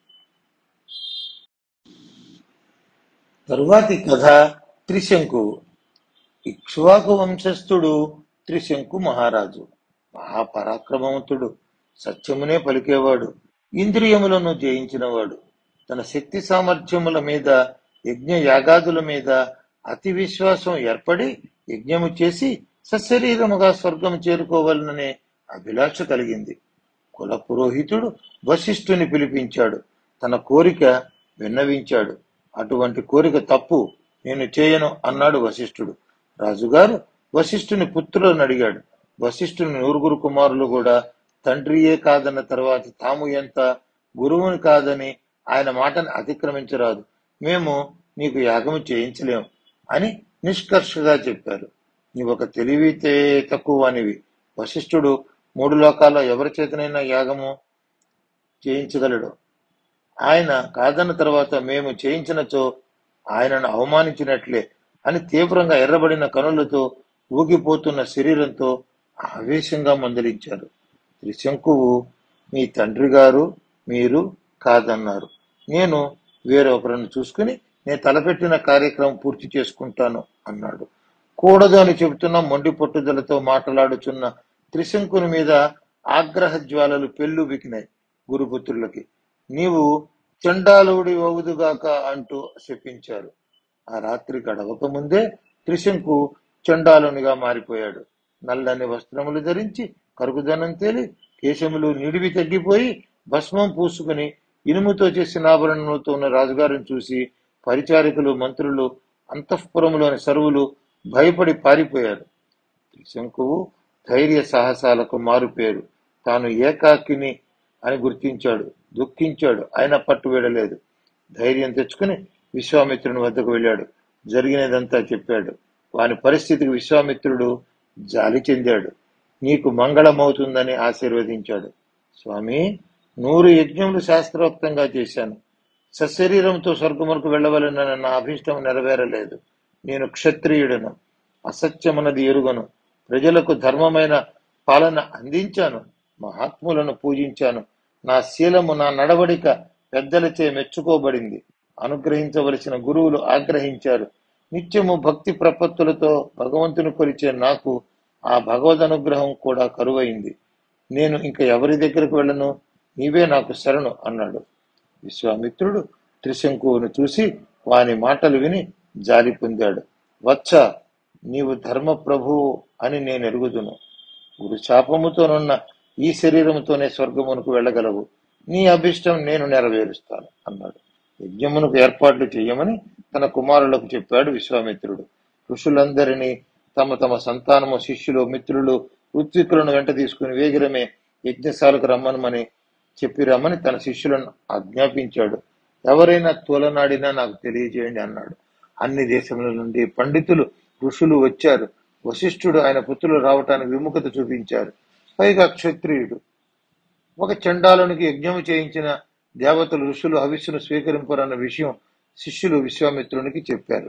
A: తరువాతి కథ త్రిశంకు ఇక్ష్వాకు వంశస్థుడు త్రిశంకు మహారాజు మహాపరాక్రమవంతుడు సత్యమునే పలికేవాడు ఇంద్రియములను జయించినవాడు తన శక్తి సామర్థ్యముల మీద యజ్ఞ యాగాదుల మీద అతి విశ్వాసం ఏర్పడి యజ్ఞము చేసి సశరీరముగా స్వర్గము చేరుకోవాలననే అభిలాష కలిగింది కుల పురోహితుడు వశిష్ఠుని పిలిపించాడు తన కోరిక విన్నవించాడు అటువంటి కోరిక తప్పు నేను చేయను అన్నాడు వశిష్ఠుడు రాజుగారు వశిష్ఠుని పుత్రులను అడిగాడు వశిష్ఠుని నూరుగురు కుమారులు కూడా తండ్రియే కాదన్న తర్వాత తాము ఎంత గురువుని కాదని ఆయన మాటను అతిక్రమించరాదు మేము నీకు యాగము చేయించలేము అని నిష్కర్షగా చెప్పారు నీవు ఒక తెలివితే తక్కువ అనివి వశిష్ఠుడు మూడు లోకాల్లో ఎవరి చేతనైనా యాగము చేయించగలడు ఆయన కాదన్న తర్వాత మేము చేయించినచో ఆయనను అవమానించినట్లే అని తీవ్రంగా ఎర్రబడిన కనులతో ఊగిపోతున్న శరీరంతో ఆవేశంగా మందలించారు త్రిశంకువు మీ తండ్రి గారు మీరు కాదన్నారు నేను వేరొకరిని చూసుకుని నేను తలపెట్టిన కార్యక్రమం పూర్తి చేసుకుంటాను అన్నాడు కూడదు అని చెబుతున్న మొండి పట్టుదలతో మాట్లాడుచున్న త్రిశంకుని మీద ఆగ్రహ జ్వాలలు పెళ్ళు బికినాయి గురుపుత్రులకి నీవు చండాలుడి అవుదుగాక అంటూ శపించారు ఆ రాత్రి గడవక ముందే త్రిశంకు చండాలునిగా మారిపోయాడు నల్లని వస్త్రములు ధరించి కరుగుదనం తేలి కేశములు నిడివి తగ్గిపోయి భస్మం పూసుకుని ఇనుముతో చేసిన ఆభరణములతో ఉన్న రాజుగారిని చూసి పరిచారికులు మంత్రులు అంతఃపురములోని సరువులు భయపడి పారిపోయారు త్రిశంకువు ధైర్య సాహసాలకు మారుపేరు తాను ఏకాకిని అని గుర్తించాడు దుఃఖించాడు ఆయన పట్టు వీడలేదు ధైర్యం తెచ్చుకుని విశ్వామిత్రుని వద్దకు వెళ్ళాడు జరిగినదంతా చెప్పాడు వాని పరిస్థితికి విశ్వామిత్రుడు జాలి చెందాడు నీకు మంగళమవుతుందని ఆశీర్వదించాడు స్వామి నూరు యజ్ఞములు శాస్త్రోక్తంగా చేశాను సశరీరంతో స్వర్గమునకు వెళ్ళవలనన్న నా అభిష్టం నెరవేరలేదు నేను క్షత్రియుడను అసత్యమన్నది ఎరుగను ప్రజలకు ధర్మమైన పాలన అందించాను మహాత్ములను పూజించాను నా శీలము నా నడవడిక పెద్దలచే మెచ్చుకోబడింది అనుగ్రహించవలసిన గురువులు ఆగ్రహించారు నిత్యము భక్తి ప్రపత్తులతో భగవంతుని కొలిచే నాకు ఆ భగవద్ అనుగ్రహం కూడా కరువైంది నేను ఇంకా ఎవరి దగ్గరకు వెళ్ళను నీవే నాకు శరణు అన్నాడు విశ్వామిత్రుడు త్రిశంకువును చూసి వాని మాటలు విని జాలి పొందాడు వత్స నీవు ధర్మ ప్రభువు అని నేను ఎరుగుదును గురు శాపముతోనున్న ఈ శరీరముతోనే స్వర్గమునకు వెళ్ళగలవు నీ అభిష్టం నేను నెరవేరుస్తాను అన్నాడు యజ్ఞమునకు ఏర్పాట్లు చేయమని తన కుమారులకు చెప్పాడు విశ్వామిత్రుడు ఋషులందరినీ తమ తమ సంతానము శిష్యులు మిత్రులు ఋత్వికులను వెంట తీసుకుని వేగిరమే యజ్ఞశాలకు రమ్మనమని చెప్పి రమ్మని తన శిష్యులను ఆజ్ఞాపించాడు ఎవరైనా తోలనాడినా నాకు తెలియజేయండి అన్నాడు అన్ని దేశముల నుండి పండితులు ఋషులు వచ్చారు వశిష్ఠుడు ఆయన పుత్రులు రావటానికి విముఖత చూపించారు పైగా క్షత్రియుడు ఒక చండాలునికి యజ్ఞము చేయించిన దేవతలు ఋషులు హవిస్సును స్వీకరింపరన్న విషయం శిష్యులు విశ్వామిత్రునికి చెప్పారు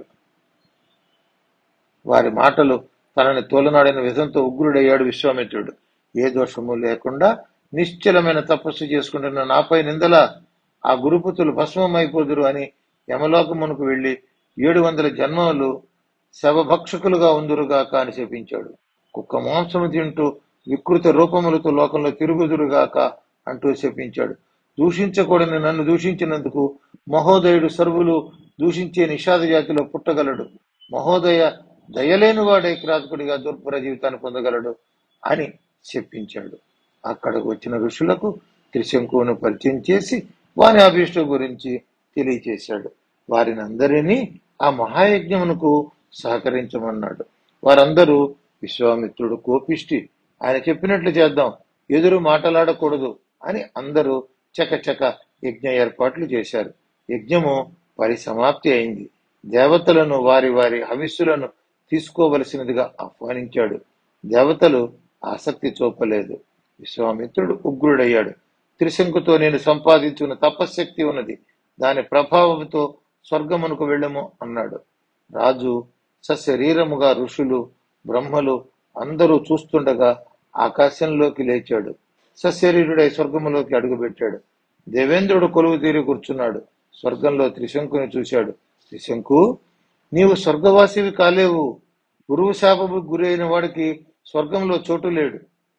A: వారి మాటలు తనని తోలనాడిన విధంతో ఉగ్రుడయ్యాడు విశ్వామిత్రుడు ఏ దోషము లేకుండా నిశ్చలమైన తపస్సు చేసుకుంటున్న నాపై నిందల ఆ గురుపుతులు భస్మమైపోదురు అని యమలోకమునకు వెళ్లి ఏడు వందల జన్మలు శవభక్షకులుగా ఉందురుగాక అని శపించాడు కుక్క మాంసము తింటూ వికృత రూపములతో లోకంలో తిరుగుదురుగాక అంటూ శపించాడు దూషించకూడని నన్ను దూషించినందుకు మహోదయుడు సర్వులు దూషించే నిషాద జాతిలో పుట్టగలడు మహోదయ దయలేని వాడే కిరాతకుడిగా దుర్భర జీవితాన్ని పొందగలడు అని చెప్పించాడు అక్కడకు వచ్చిన ఋషులకు త్రిశంకువును పరిచయం చేసి వారి అభిష్టం గురించి తెలియచేశాడు వారిని అందరినీ ఆ మహాయజ్ఞమునకు సహకరించమన్నాడు వారందరూ విశ్వామిత్రుడు కోపిష్టి ఆయన చెప్పినట్లు చేద్దాం ఎదురు మాటలాడకూడదు అని అందరూ చకచక యజ్ఞ ఏర్పాట్లు చేశారు యజ్ఞము పరిసమాప్తి అయింది దేవతలను వారి వారి హవిస్సులను తీసుకోవలసినదిగా ఆహ్వానించాడు దేవతలు ఆసక్తి చూపలేదు విశ్వామిత్రుడు ఉగ్రుడయ్యాడు త్రిశంకుతో నేను సంపాదించుకున్న తపశ్శక్తి ఉన్నది దాని ప్రభావంతో స్వర్గమునకు వెళ్ళము అన్నాడు రాజు సశరీరముగా ఋషులు బ్రహ్మలు అందరూ చూస్తుండగా ఆకాశంలోకి లేచాడు సశరీరుడై స్వర్గములోకి అడుగుపెట్టాడు దేవేంద్రుడు కొలువు తీరి కూర్చున్నాడు స్వర్గంలో త్రిశంకుని చూశాడు త్రిశంకు నీవు స్వర్గవాసివి కాలేవు గురువు శాపము గురైన వాడికి స్వర్గంలో చోటు లేడు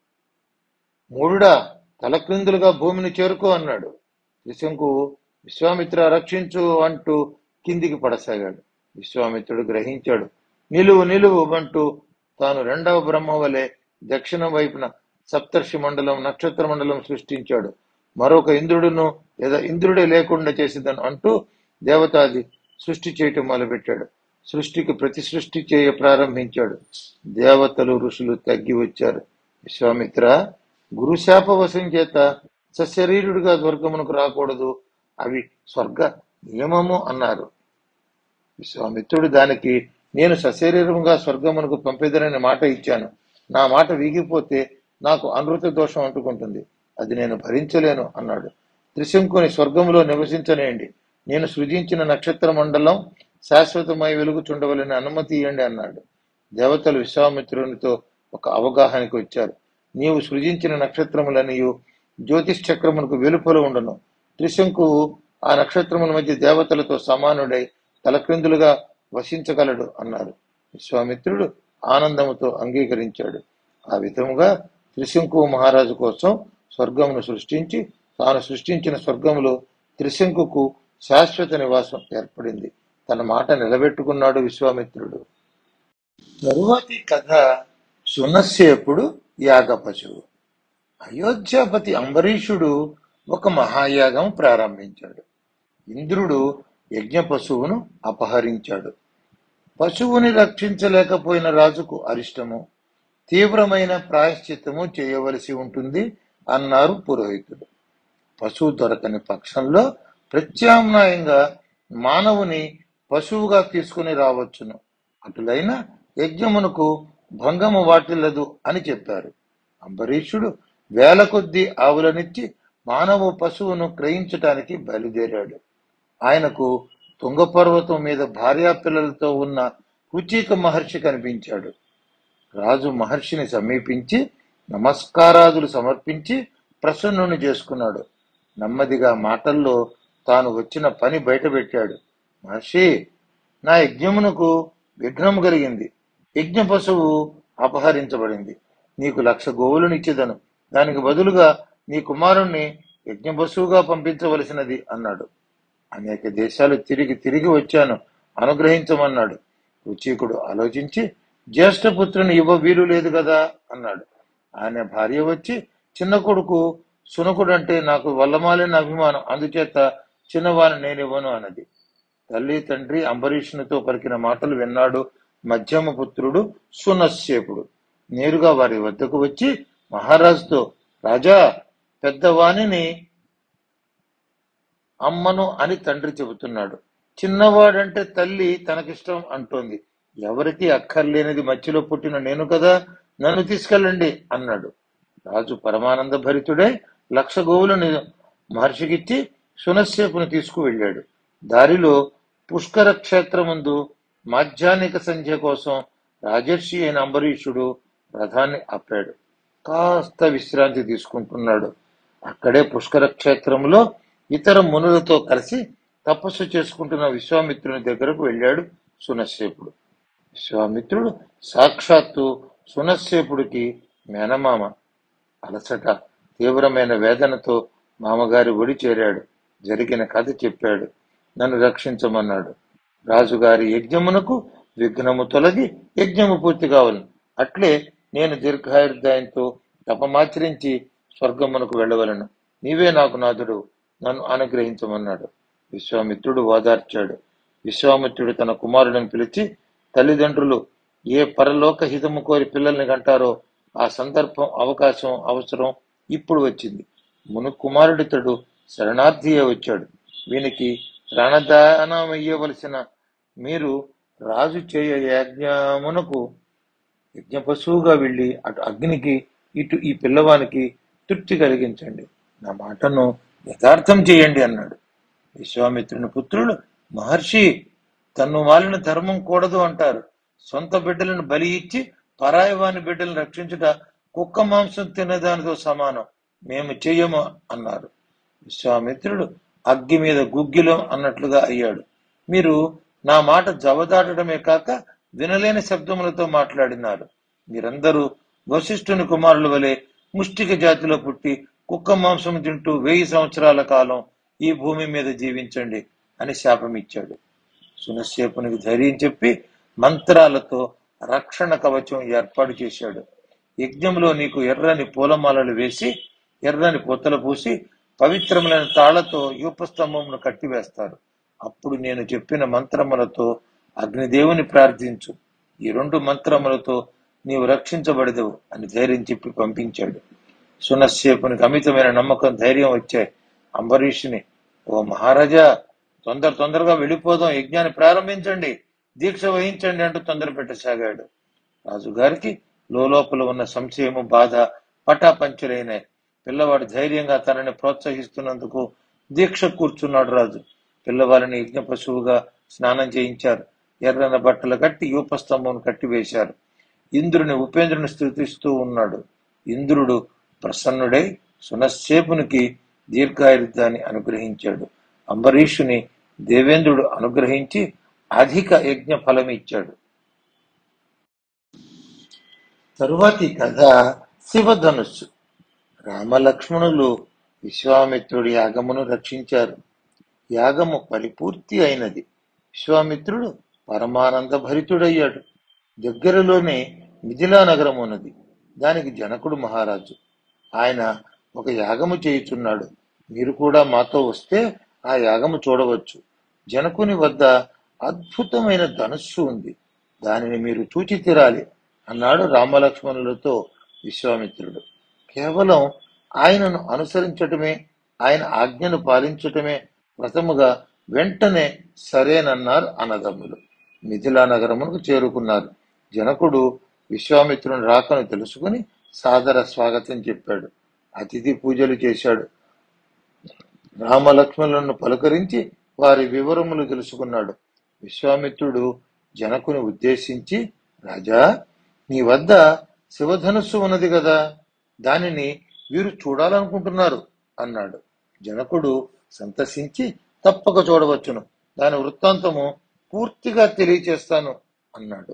A: మూడుడా తలక్రిందులుగా భూమిని చేరుకో అన్నాడు త్రిశంకు విశ్వామిత్ర రక్షించు అంటూ కిందికి పడసాగాడు విశ్వామిత్రుడు గ్రహించాడు నిలువు నిలువు అంటూ తాను రెండవ బ్రహ్మ వలె దక్షిణం వైపున సప్తర్షి మండలం నక్షత్ర మండలం సృష్టించాడు మరొక ఇంద్రుడును లేదా ఇంద్రుడే లేకుండా చేసేదని అంటూ దేవతాది సృష్టి చేయటం మొదలుపెట్టాడు సృష్టికి ప్రతి సృష్టి చేయ ప్రారంభించాడు దేవతలు ఋషులు తగ్గి వచ్చారు విశ్వామిత్ర గురుశాపవశం చేత సశరీరుడిగా స్వర్గమునకు రాకూడదు అవి స్వర్గ నియమము అన్నారు విశ్వామిత్రుడు దానికి నేను సశరీరముగా స్వర్గమునకు పంపేదనని మాట ఇచ్చాను నా మాట వీగిపోతే నాకు అనృత దోషం అంటుకుంటుంది అది నేను భరించలేను అన్నాడు త్రిశంకుని స్వర్గములో నివసించనేయండి నేను సృజించిన నక్షత్ర మండలం శాశ్వతమై వెలుగుచుండవలని అనుమతి ఇవ్వండి అన్నాడు దేవతలు విశ్వామిత్రునితో ఒక అవగాహనకి వచ్చారు నీవు సృజించిన నక్షత్రములనియు జ్యోతిష్ చక్రమునకు వెలుపల ఉండను త్రిశంకువు ఆ నక్షత్రముల మధ్య దేవతలతో సమానుడై తలక్రిందులుగా వసించగలడు అన్నారు విశ్వామిత్రుడు ఆనందముతో అంగీకరించాడు ఆ విధముగా త్రిశంకు మహారాజు కోసం స్వర్గమును సృష్టించి తాను సృష్టించిన స్వర్గములో త్రిశంకుకు శాశ్వత నివాసం ఏర్పడింది తన మాట నిలబెట్టుకున్నాడు విశ్వామిత్రుడు తరువాతి కథ సునస్సేపుడు యాగ పశువు అయోధ్యాపతి అంబరీషుడు ఒక మహాయాగం ప్రారంభించాడు ఇంద్రుడు యజ్ఞ పశువును అపహరించాడు పశువుని రక్షించలేకపోయిన రాజుకు అరిష్టము తీవ్రమైన ప్రాయశ్చిత్తము చేయవలసి ఉంటుంది అన్నారు పురోహితుడు పశువు దొరకని పక్షంలో ప్రత్యామ్నాయంగా మానవుని పశువుగా తీసుకుని రావచ్చును అటులైన యజ్ఞమునకు భంగము వాటిల్లదు అని చెప్పారు అంబరీషుడు వేల కొద్దీ ఆవులనిచ్చి మానవ పశువును క్రయించటానికి బయలుదేరాడు ఆయనకు తుంగపర్వతం మీద భార్యా పిల్లలతో ఉన్న కుచీక మహర్షి కనిపించాడు రాజు మహర్షిని సమీపించి నమస్కారాదులు సమర్పించి ప్రసన్నుని చేసుకున్నాడు నెమ్మదిగా మాటల్లో తాను వచ్చిన పని బయటపెట్టాడు మహర్షి నా యజ్ఞమునకు విఘ్నం కలిగింది యజ్ఞ పశువు అపహరించబడింది నీకు లక్ష గోవులను ఇచ్చేదను దానికి బదులుగా నీ కుమారుణ్ణి యజ్ఞ పశువుగా పంపించవలసినది అన్నాడు అనేక దేశాలు తిరిగి తిరిగి వచ్చాను అనుగ్రహించమన్నాడు రుచీకుడు ఆలోచించి జ్యేష్ఠపుత్రుని ఇవ్వ వీలు లేదు కదా అన్నాడు ఆయన భార్య వచ్చి చిన్న కొడుకు సునకుడు అంటే నాకు వల్లమాలిన అభిమానం అందుచేత చిన్నవాని నేనివ్వను అన్నది తల్లి తండ్రి అంబరీషునితో పలికిన మాటలు విన్నాడు మధ్యమ పుత్రుడు సునశ్చేపుడు నేరుగా వారి వద్దకు వచ్చి మహారాజుతో రాజా పెద్దవాణిని అమ్మను అని తండ్రి చెబుతున్నాడు చిన్నవాడంటే తల్లి తనకిష్టం అంటోంది ఎవరికి అక్కర్లేనిది మధ్యలో పుట్టిన నేను కదా నన్ను తీసుకెళ్ళండి అన్నాడు రాజు పరమానంద భరితుడే లక్ష గోవులను మహర్షికిచ్చి సునశ్సేపును తీసుకువెళ్ళాడు దారిలో పుష్కర క్షేత్రముందు మాధ్యానిక సంధ్య కోసం రాజర్షి అయిన అంబరీషుడు రథాన్ని ఆపాడు కాస్త విశ్రాంతి తీసుకుంటున్నాడు అక్కడే పుష్కర క్షేత్రంలో ఇతర మునులతో కలిసి తపస్సు చేసుకుంటున్న విశ్వామిత్రుని దగ్గరకు వెళ్ళాడు సునశ్సేపుడు విశ్వామిత్రుడు సాక్షాత్తు సునశ్సేపుడికి మేనమామ అలసట తీవ్రమైన వేదనతో మామగారి ఒడి చేరాడు జరిగిన కథ చెప్పాడు నన్ను రక్షించమన్నాడు రాజుగారి యజ్ఞమునకు విఘ్నము తొలగి యజ్ఞము పూర్తి కావాలి అట్లే నేను దీర్ఘాయుర్దాయంతో తపమాచరించి స్వర్గమునకు వెళ్ళవలను నీవే నాకు నాథుడు నన్ను అనుగ్రహించమన్నాడు విశ్వామిత్రుడు ఓదార్చాడు విశ్వామిత్రుడు తన కుమారుడిని పిలిచి తల్లిదండ్రులు ఏ పరలోక హితము కోరి పిల్లల్ని కంటారో ఆ సందర్భం అవకాశం అవసరం ఇప్పుడు వచ్చింది మును కుమారుడితడు శరణార్థియే వచ్చాడు వీనికి ప్రాణదానం ఇయ్యవలసిన మీరు రాజు చేయ యజ్ఞమునకు యజ్ఞ పశువుగా వెళ్ళి అటు అగ్నికి ఇటు ఈ పిల్లవానికి తృప్తి కలిగించండి నా మాటను యథార్థం చేయండి అన్నాడు విశ్వామిత్రుని పుత్రుడు మహర్షి తన్ను వాలిన ధర్మం కూడదు అంటారు సొంత బిడ్డలను బలి ఇచ్చి పరాయి వాని బిడ్డలను రక్షించుట కుక్క మాంసం తినేదానితో సమానం మేము చెయ్యము అన్నారు విశ్వామిత్రుడు అగ్గి మీద గుగ్గిలం అన్నట్లుగా అయ్యాడు మీరు నా మాట జవదాటడమే కాక వినలేని శబ్దములతో మాట్లాడినారు మీరందరూ వశిష్ఠుని కుమారుల వలె ముష్టిక జాతిలో పుట్టి కుక్క మాంసం తింటూ వెయ్యి సంవత్సరాల కాలం ఈ భూమి మీద జీవించండి అని శాపమిచ్చాడు సునశ్చేపునికి ధైర్యం చెప్పి మంత్రాలతో రక్షణ కవచం ఏర్పాటు చేశాడు యజ్ఞంలో నీకు ఎర్రని పూలమాలలు వేసి ఎర్రని పొత్తలు పూసి పవిత్రములైన తాళ్లతో యూపస్తంభమును కట్టివేస్తారు అప్పుడు నేను చెప్పిన మంత్రములతో అగ్నిదేవుని ప్రార్థించు ఈ రెండు మంత్రములతో నీవు రక్షించబడదవు అని ధైర్యం చెప్పి పంపించాడు సునశ్శేపునికి అమితమైన నమ్మకం ధైర్యం వచ్చాయి అంబరీషుని ఓ మహారాజా తొందర తొందరగా వెళ్ళిపోదాం యజ్ఞాన్ని ప్రారంభించండి దీక్ష వహించండి అంటూ తొందర పెట్టసాగాడు రాజుగారికి లోపల ఉన్న సంశయము బాధ పటాపంచలైనాయి పిల్లవాడు ధైర్యంగా తనని ప్రోత్సహిస్తున్నందుకు దీక్ష కూర్చున్నాడు రాజు పిల్లవాడిని యజ్ఞ పశువుగా స్నానం చేయించారు ఎర్రన బట్టలు కట్టి యూపస్తంభం కట్టివేశారు ఇంద్రుని ఉపేంద్రుని స్థుతిస్తూ ఉన్నాడు ఇంద్రుడు ప్రసన్నుడై సునశ్చేపునికి దీర్ఘాయుద్ధాన్ని అనుగ్రహించాడు అంబరీషుని దేవేంద్రుడు అనుగ్రహించి అధిక యజ్ఞ ఫలం ఇచ్చాడు తరువాతి కథ శివధనుస్సు రామలక్ష్మణులు విశ్వామిత్రుడి యాగమును రక్షించారు యాగము పరిపూర్తి అయినది విశ్వామిత్రుడు పరమానంద భరితుడయ్యాడు దగ్గరలోనే మిథిలా నగరం ఉన్నది దానికి జనకుడు మహారాజు ఆయన ఒక యాగము చేయుచున్నాడు మీరు కూడా మాతో వస్తే ఆ యాగము చూడవచ్చు జనకుని వద్ద అద్భుతమైన ధనుస్సు ఉంది దానిని మీరు చూచి తీరాలి అన్నాడు రామలక్ష్మణులతో విశ్వామిత్రుడు కేవలం ఆయనను అనుసరించటమే ఆయన ఆజ్ఞను పాలించటమే వ్రతముగా వెంటనే సరేనన్నారు అన్నదమ్ములు మిథిలా నగరమునకు చేరుకున్నారు జనకుడు విశ్వామిత్రుని రాకను తెలుసుకుని సాదర స్వాగతం చెప్పాడు అతిథి పూజలు చేశాడు రామలక్ష్మణులను పలకరించి వారి వివరములు తెలుసుకున్నాడు విశ్వామిత్రుడు జనకుని ఉద్దేశించి రాజా నీ వద్ద శివధనుస్సు ఉన్నది కదా దానిని వీరు చూడాలనుకుంటున్నారు అన్నాడు జనకుడు సంతసించి తప్పక చూడవచ్చును దాని వృత్తాంతము పూర్తిగా తెలియచేస్తాను అన్నాడు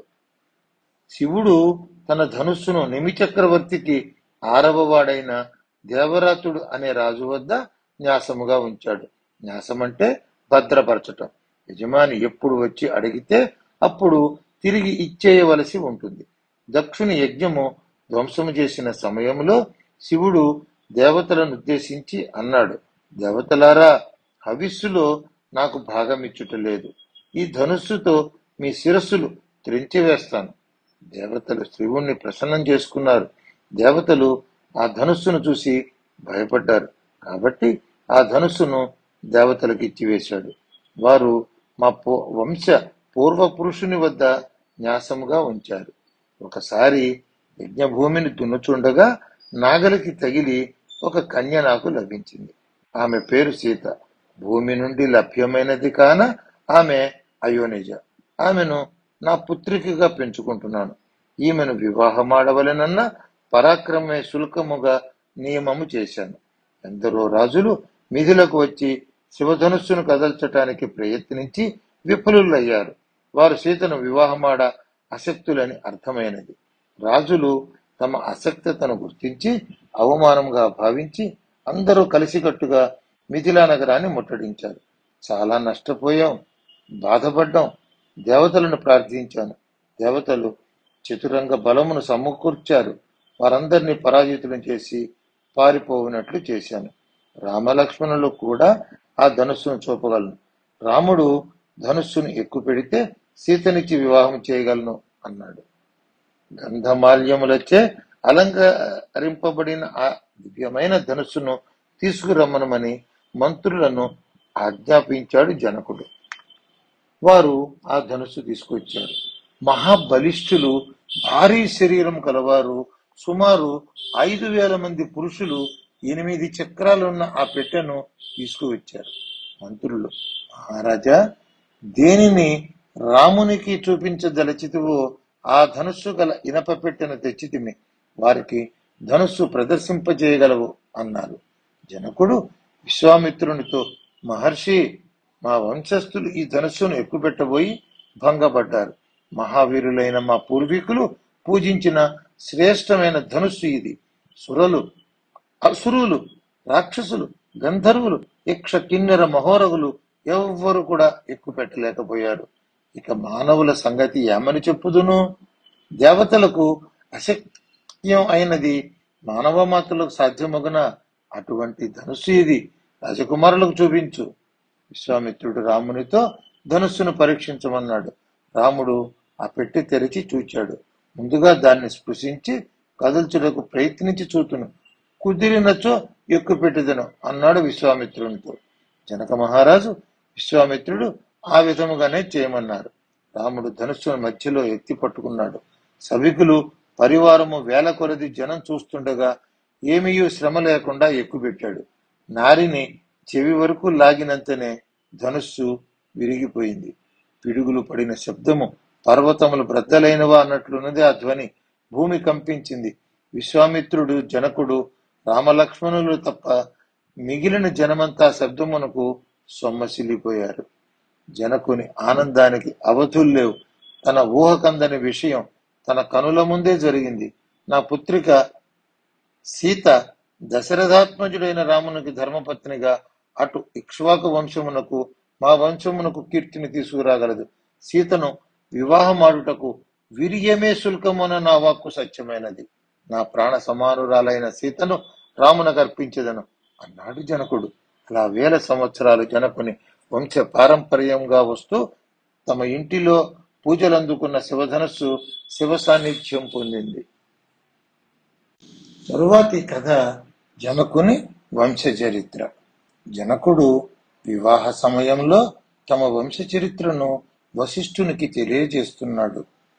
A: శివుడు తన ధనుస్సును నిమిచక్రవర్తికి ఆరవవాడైన దేవరాతుడు అనే రాజు వద్ద న్యాసముగా ఉంచాడు న్యాసమంటే భద్రపరచటం యజమాని ఎప్పుడు వచ్చి అడిగితే అప్పుడు తిరిగి ఇచ్చేయవలసి ఉంటుంది దక్షుని యజ్ఞము ధ్వంసము చేసిన సమయంలో శివుడు దేవతలను ఉద్దేశించి అన్నాడు దేవతలారా హవిస్సులో నాకు భాగమిచ్చుట లేదు ఈ ధనుస్సుతో మీ శిరస్సులు త్రెంచివేస్తాను దేవతలు శివుణ్ణి ప్రసన్నం చేసుకున్నారు దేవతలు ఆ ధనుస్సును చూసి భయపడ్డారు కాబట్టి ఆ ధనుస్సును దేవతలకు ఇచ్చివేశాడు వారు మా పూ వంశ పూర్వ పురుషుని వద్ద న్యాసముగా ఉంచారు ఒకసారి యజ్ఞభూమిని దున్నుచుండగా నాగలికి తగిలి ఒక కన్య నాకు లభించింది ఆమె పేరు సీత భూమి నుండి లభ్యమైనది కాన ఆమె అయోనిజ ఆమెను నా పుత్రికగా పెంచుకుంటున్నాను ఈమెను వివాహమాడవలెనన్న పరాక్రమే శుల్కముగా నియమము చేశాను ఎందరో రాజులు మిథులకు వచ్చి శివధనుస్సును కదల్చటానికి ప్రయత్నించి విఫలులయ్యారు వారు సీతను వివాహమాడ అశక్తులని అర్థమైనది రాజులు తమ అసక్తతను గుర్తించి అవమానంగా భావించి అందరూ కలిసికట్టుగా మిథిలా నగరాన్ని ముట్టడించారు చాలా నష్టపోయాం బాధపడ్డాం దేవతలను ప్రార్థించాను దేవతలు చతురంగ బలమును సమకూర్చారు వారందరినీ పరాజితులను చేసి పారిపోవునట్లు చేశాను రామలక్ష్మణులు కూడా ఆ ధనుస్సును చూపగలను రాముడు ధనుస్సును ఎక్కువ పెడితే సీతనిచ్చి వివాహం చేయగలను అన్నాడు గంధమాల్యములచే అలంకరింపబడిన ఆ దివ్యమైన ధనుస్సును తీసుకురమ్మనమని మంత్రులను ఆజ్ఞాపించాడు జనకుడు వారు ఆ ధనుస్సు తీసుకొచ్చారు మహాబలిష్ఠులు భారీ శరీరం కలవారు సుమారు ఐదు వేల మంది పురుషులు ఎనిమిది చక్రాలున్న ఆ పెట్టెను తీసుకువచ్చారు మంత్రులు మహారాజా దేనిని రామునికి చూపించదలచితివో ఆ ధనుస్సు గల ఇనప పెట్టెను తెచ్చితిమి వారికి ధనుస్సు ప్రదర్శింపజేయగలవు అన్నారు జనకుడు విశ్వామిత్రునితో మహర్షి మా వంశస్థులు ఈ ధనుస్సును ఎక్కుపెట్టబోయి భంగపడ్డారు మహావీరులైన మా పూర్వీకులు పూజించిన శ్రేష్టమైన ధనుస్సు ఇది సురలు అసురులు రాక్షసులు గంధర్వులు యక్ష కిన్నెర మహోరగులు ఎవ్వరు కూడా ఎక్కువ పెట్టలేకపోయారు ఇక మానవుల సంగతి ఏమని చెప్పుదును దేవతలకు అశక్యం అయినది మానవ మాతలకు సాధ్యమగున అటువంటి ధనుస్సు ఇది రాజకుమారులకు చూపించు విశ్వామిత్రుడు రామునితో ధనుస్సును పరీక్షించమన్నాడు రాముడు ఆ పెట్టి తెరిచి చూచాడు ముందుగా దాన్ని స్పృశించి కదల్చుటకు ప్రయత్నించి చూతును కుదిరినచో ఎక్కువ పెట్టెదను అన్నాడు విశ్వామిత్రునితో జనక మహారాజు విశ్వామిత్రుడు ఆ విధముగానే చేయమన్నారు రాముడు ధనుస్సును మధ్యలో ఎత్తి పట్టుకున్నాడు సభికులు పరివారము వేల కొలది జనం చూస్తుండగా ఏమీయూ శ్రమ లేకుండా ఎక్కుపెట్టాడు నారిని చెవి వరకు లాగినంతనే ధనుస్సు విరిగిపోయింది పిడుగులు పడిన శబ్దము పర్వతములు బ్రద్దలైనవా అన్నట్లున్నది ఆ ధ్వని భూమి కంపించింది విశ్వామిత్రుడు జనకుడు రామలక్ష్మణులు తప్ప మిగిలిన జనమంతా శబ్దమునకు సొమ్మసిల్లిపోయారు జనకుని ఆనందానికి అవధులు లేవు తన ఊహకందని విషయం తన కనుల ముందే జరిగింది నా పుత్రిక సీత దశరథాత్మజుడైన రామునికి ధర్మపత్నిగా అటు ఇక్ష్వాకు వంశమునకు మా వంశమునకు కీర్తిని తీసుకురాగలదు సీతను వివాహమాడుటకు వీర్యమే శుల్కమున నా వాక్కు సత్యమైనది నా ప్రాణ సమానురాలైన సీతను రామునకు అర్పించదను అన్నాడు జనకుడు అలా వేల సంవత్సరాలు జనకుని వంశ పారంపర్యంగా వస్తూ తమ ఇంటిలో పూజలు అందుకున్న శివధనస్సు శివ సాన్నిధ్యం పొందింది తరువాతి కథ జనకుని వంశ చరిత్ర జనకుడు వివాహ సమయంలో తమ వంశ చరిత్రను వశిష్ఠునికి తెలియజేస్తున్నాడు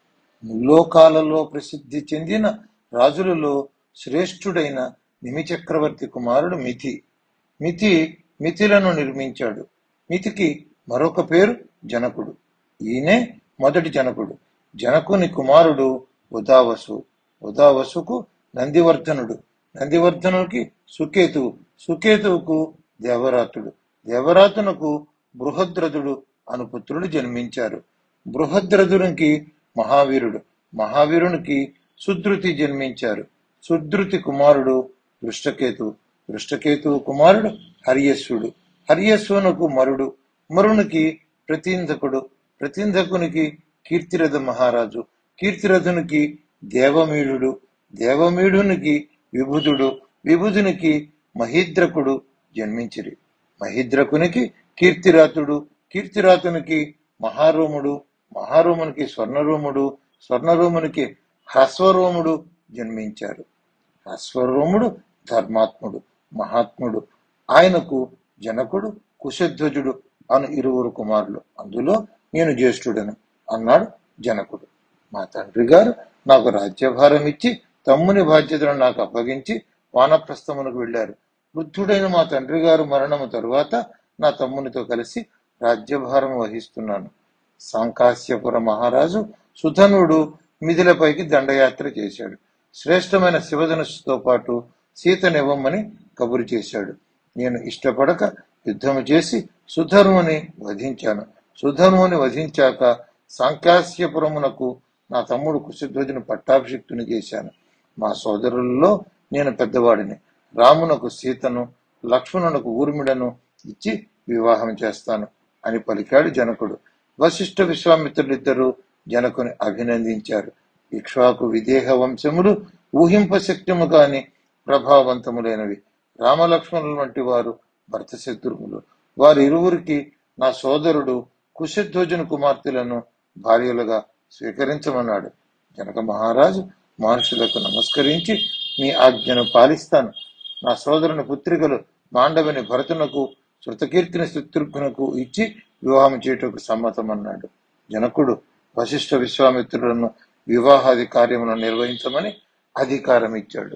A: ముల్లోకాలలో ప్రసిద్ధి చెందిన రాజులలో శ్రేష్ఠుడైన నిమి చక్రవర్తి కుమారుడు మిథి మిథి మిథిలను నిర్మించాడు మిథికి మరొక పేరు జనకుడు ఈయనే మొదటి జనకుడు జనకుని కుమారుడు ఉదావసు ఉదావసుకు నందివర్ధనుడు నందివర్ధనుడికి సుకేతువు సుకేతువుకు దేవరాతుడు దేవరాతునకు బృహద్రథుడు అను పుత్రుడు జన్మించారు బృహద్రథునికి మహావీరుడు మహావీరునికి సుధృతి జన్మించారు సుధృతి కుమారుడు దృష్టకేతువు దృష్టకేతువు కుమారుడు హరియస్సుడు హరియస్సునకు మరుడు మరునికి ప్రతీంధకుడు ప్రతీంధకునికి కీర్తిరథ మహారాజు కీర్తిరథునికి దేవమీఢుడు దేవమీఢునికి విభుదుడు విభుదునికి మహీద్రకుడు జన్మించిరి మహీద్రకునికి కీర్తిరాతుడు కీర్తిరాతునికి మహారోముడు మహారోమునికి స్వర్ణరోముడు స్వర్ణరోమునికి హ్రస్వరోముడు జన్మించారు హ్రస్వరోముడు ధర్మాత్ముడు మహాత్ముడు ఆయనకు జనకుడు కుశధ్వజుడు అను ఇరువురు కుమారులు అందులో నేను జ్యేష్ఠుడను అన్నాడు జనకుడు మా తండ్రి గారు నాకు రాజ్యభారం ఇచ్చి తమ్ముని బాధ్యతను నాకు అప్పగించి వానప్రస్థమునకు వెళ్లారు వృద్ధుడైన మా తండ్రి గారు మరణము తరువాత నా తమ్మునితో కలిసి రాజ్యభారం వహిస్తున్నాను సాంకాస్యపుర మహారాజు సుధనుడు మిథిలపైకి దండయాత్ర చేశాడు శ్రేష్టమైన శివధనుస్సుతో పాటు సీతనివ్వమని కబురు చేశాడు నేను ఇష్టపడక యుద్ధము చేసి సుధర్ముని వధించాను సుధర్ముని వధించాక సాంకాస్యపురమునకు నా తమ్ముడు కుశధ్వజుని పట్టాభిషిక్తుని చేశాను మా సోదరులలో నేను పెద్దవాడిని రామునకు సీతను లక్ష్మణునకు ఊర్మిడను ఇచ్చి వివాహం చేస్తాను అని పలికాడు జనకుడు వశిష్ఠ విశ్వామిత్రులిద్దరూ జనకుని అభినందించారు ఇక్ష్వాకు విదేహ వంశములు ఊహింపశక్యము కాని ప్రభావవంతములైనవి రామలక్ష్మణుల వంటి వారు భర్త శత్రువులు వారి ఇరువురికి నా సోదరుడు కుశధ్వజుని కుమార్తెలను భార్యలుగా స్వీకరించమన్నాడు జనక మహారాజు మహర్షులకు నమస్కరించి మీ ఆజ్ఞను పాలిస్తాను నా సోదరుని పుత్రికలు మాండవిని భరతునకు శృతకీర్తిని శత్రుఘ్నకు ఇచ్చి వివాహం చేయుటకు సమ్మతమన్నాడు జనకుడు వశిష్ఠ విశ్వామిత్రులను వివాహాది కార్యములను నిర్వహించమని అధికారం ఇచ్చాడు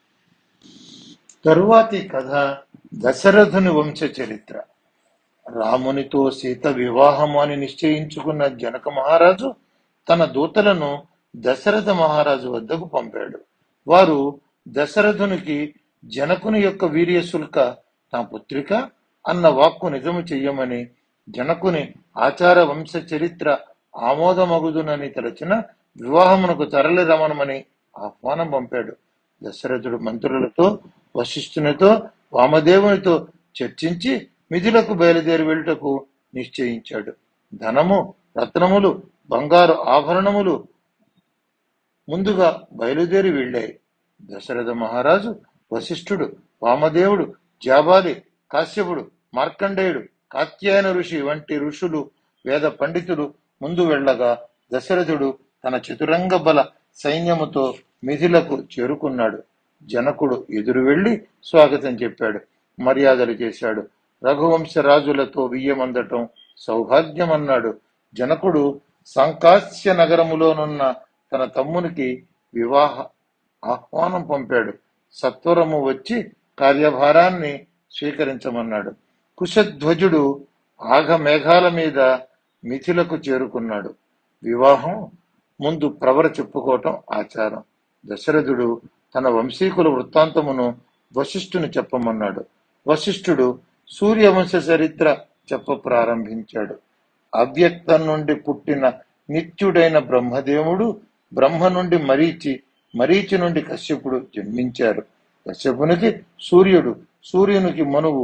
A: తరువాతి కథ దశరథుని వంశ చరిత్ర రామునితో సీత వివాహము అని నిశ్చయించుకున్న జనక మహారాజు తన దూతలను దశరథ మహారాజు వద్దకు పంపాడు వారు దశరథునికి జనకుని యొక్క వీర్య శుల్క నా పుత్రిక అన్న వాక్కు నిజము చెయ్యమని జనకుని ఆచార వంశ చరిత్ర ఆమోదమగుదునని తలచిన వివాహమునకు తరలి రమణమని ఆహ్వానం పంపాడు దశరథుడు మంత్రులతో వశిష్ఠునితో వామదేవునితో చర్చించి మిథులకు బయలుదేరి వెళ్ళుటకు నిశ్చయించాడు ధనము రత్నములు బంగారు ఆభరణములు ముందుగా బయలుదేరి వెళ్ళాయి దశరథ మహారాజు వశిష్ఠుడు వామదేవుడు జాబాలి కాశ్యపుడు మార్కండేయుడు కాత్యాయన ఋషి వంటి ఋషులు వేద పండితులు ముందు వెళ్ళగా దశరథుడు తన చతురంగ బల సైన్యముతో మిథిలకు చేరుకున్నాడు జనకుడు ఎదురు వెళ్లి స్వాగతం చెప్పాడు మర్యాదలు చేశాడు రఘువంశ రాజులతో వియ్యమందటం సౌభాగ్యమన్నాడు జనకుడు సంకాస్య నగరములోనున్న తన తమ్మునికి వివాహ ఆహ్వానం పంపాడు సత్వరము వచ్చి కార్యభారాన్ని స్వీకరించమన్నాడు కుశధ్వజుడు ఆఘ మేఘాల మీద మిథిలకు చేరుకున్నాడు వివాహం ముందు ప్రవర చెప్పుకోవటం ఆచారం దశరథుడు తన వంశీకుల వృత్తాంతమును వశిష్ఠుని చెప్పమన్నాడు వశిష్ఠుడు సూర్యవంశ చరిత్ర చెప్ప ప్రారంభించాడు అవ్యక్తం నుండి పుట్టిన నిత్యుడైన బ్రహ్మదేవుడు బ్రహ్మ నుండి మరీచి మరీచి నుండి కశ్యపుడు జన్మించారు కశ్యపునికి సూర్యుడు సూర్యునికి మనువు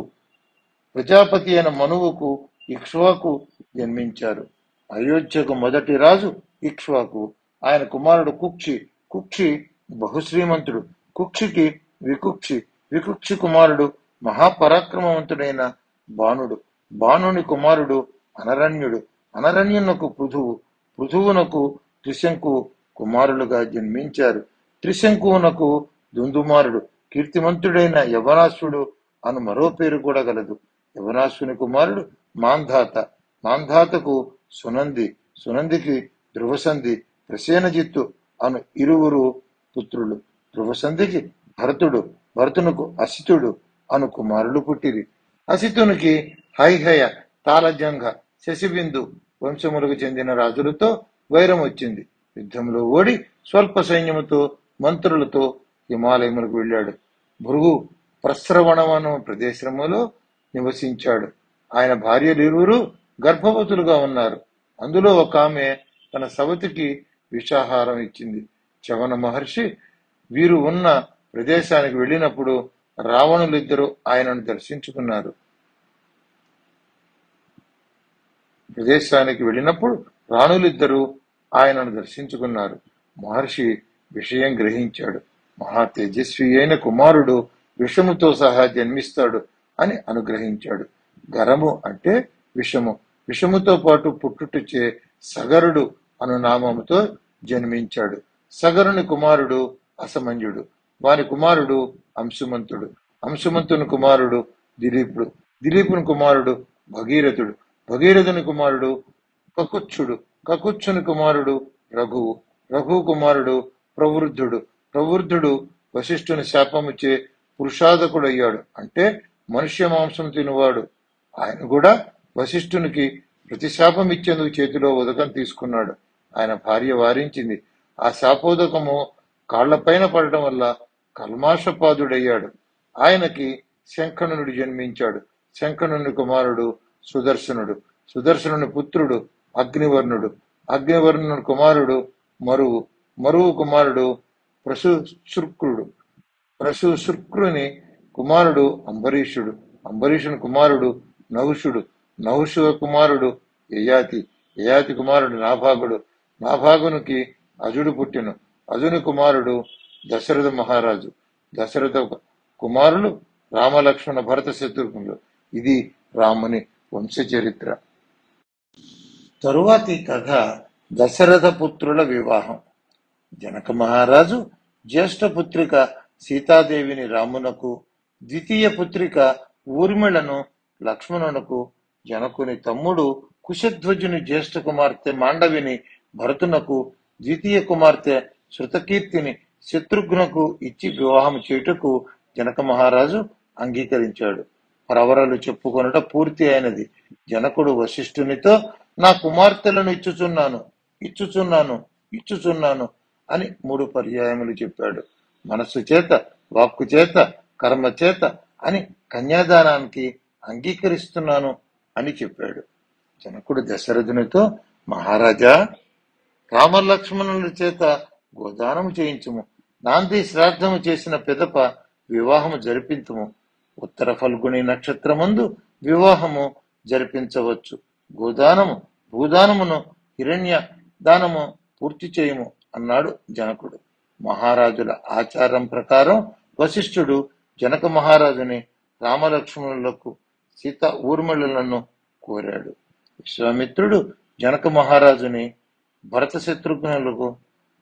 A: ప్రజాపతి అయిన మనువుకు ఇక్ష్వాకు జన్మించారు అయోధ్యకు మొదటి రాజు ఇక్ష్వాకు ఆయన కుమారుడు కుక్షి కుక్షి బహుశ్రీమంతుడు కుక్షికి వికుక్షి వికుక్షి కుమారుడు మహాపరాక్రమవంతుడైన బాణుడు బాణుని కుమారుడు అనరణ్యుడు అనరణ్యునకు పృథువు పృథువునకు త్రిశంకు కుమారులుగా జన్మించారు త్రిశంకువునకు దుందుమారుడు కీర్తిమంతుడైన యవనాసుడు అను మరో పేరు కూడా గలదు యవనాసుని కుమారుడు మాంధాత మాంధాతకు సునంది సునందికి ధ్రువసంధి ప్రసేనజిత్తు అను ఇరువురు పుత్రులు ధ్రువసంధికి భరతుడు భరతునకు అసితుడు అను కుమారులు పుట్టిరి అసితునికి హైహయ తాళజంఘ శశిబిందు వంశములకు చెందిన రాజులతో వైరం వచ్చింది యుద్ధంలో ఓడి స్వల్ప సైన్యముతో మంత్రులతో హిమాలయములకు వెళ్ళాడు భృగు ప్రస్రవణమను ప్రదేశములో నివసించాడు ఆయన భార్యలు ఇరువురు గర్భవతులుగా ఉన్నారు అందులో ఒక ఆమె తన సవతికి విషాహారం ఇచ్చింది చవన మహర్షి వీరు ఉన్న ప్రదేశానికి వెళ్ళినప్పుడు రావణులిద్దరూ ఆయనను దర్శించుకున్నారు ప్రదేశానికి వెళ్ళినప్పుడు రాణులిద్దరూ ఆయనను దర్శించుకున్నారు మహర్షి విషయం గ్రహించాడు మహా తేజస్వి అయిన కుమారుడు విషముతో సహా జన్మిస్తాడు అని అనుగ్రహించాడు గరము అంటే విషము విషముతో పాటు పుట్టుటచే సగరుడు అను నామముతో జన్మించాడు సగరుని కుమారుడు అసమంజుడు వారి కుమారుడు అంశుమంతుడు అంశుమంతుని కుమారుడు దిలీపుడు దిలీపుని కుమారుడు భగీరథుడు భగీరథుని కుమారుడు కకుచ్చుడు కకుచ్చుని కుమారుడు రఘువు రఘువు కుమారుడు ప్రవృద్ధుడు ప్రవృద్ధుడు వశిష్ఠుని శాపముచే పురుషాదకుడయ్యాడు అంటే మనుష్య మాంసం తినువాడు ఆయన కూడా వశిష్ఠునికి ప్రతి శాపం ఇచ్చేందుకు చేతిలో ఉదకం తీసుకున్నాడు ఆయన భార్య వారించింది ఆ శాపోదకము కాళ్లపైన పడటం వల్ల కల్మాషపాదుడయ్యాడు ఆయనకి శంఖనుడు జన్మించాడు శంఖనుని కుమారుడు సుదర్శనుడు సుదర్శనుని పుత్రుడు అగ్నివర్ణుడు అగ్నివర్ణుని కుమారుడు మరువు మరువు కుమారుడు ప్రశుశృక్రుడు ప్రశుశృక్రుని కుమారుడు అంబరీషుడు అంబరీషుని కుమారుడు నహుషుడు నహుషు కుమారుడు యయాతి యయాతి కుమారుడు నాభాగుడు నాభాగునికి అజుడు పుట్టెను అజుని కుమారుడు దశరథ మహారాజు దశరథ కుమారులు రామలక్ష్మణ భరత శత్రుఘ్నులు ఇది రాముని వంశ చరిత్ర తరువాతి కథ దశరథ పుత్రుల వివాహం జనక మహారాజు జ్యేష్ఠ పుత్రిక సీతాదేవిని రామునకు ద్వితీయ పుత్రిక ఊర్మిళను లక్ష్మణునకు జనకుని తమ్ముడు కుశధ్వజుని జ్యేష్ఠ కుమార్తె మాండవిని భరతునకు ద్వితీయ కుమార్తె శృతకీర్తిని శత్రుఘ్నకు ఇచ్చి వివాహం చేయుటకు జనక మహారాజు అంగీకరించాడు ప్రవరలు చెప్పుకొనుట పూర్తి అయినది జనకుడు వశిష్ఠునితో నా కుమార్తెలను ఇచ్చుచున్నాను ఇచ్చుచున్నాను ఇచ్చుచున్నాను అని మూడు పర్యాయములు చెప్పాడు మనస్సు చేత వాక్కు చేత కర్మ చేత అని కన్యాదానానికి అంగీకరిస్తున్నాను అని చెప్పాడు జనకుడు దశరథునితో మహారాజా రామలక్ష్మణుల చేత గోదానము చేయించుము నాంది శ్రాద్ధము చేసిన పిదప వివాహము జరిపించుము ఉత్తర ఫల్గుని నక్షత్రమందు వివాహము జరిపించవచ్చు గోదానము భూదానమును హిరణ్య దానము పూర్తి చేయము అన్నాడు జనకుడు మహారాజుల ఆచారం ప్రకారం వశిష్ఠుడు జనక మహారాజుని రామలక్ష్మణులకు సీత ఊర్మిళలను కోరాడు విశ్వామిత్రుడు జనక మహారాజుని భరత శత్రుఘ్నులకు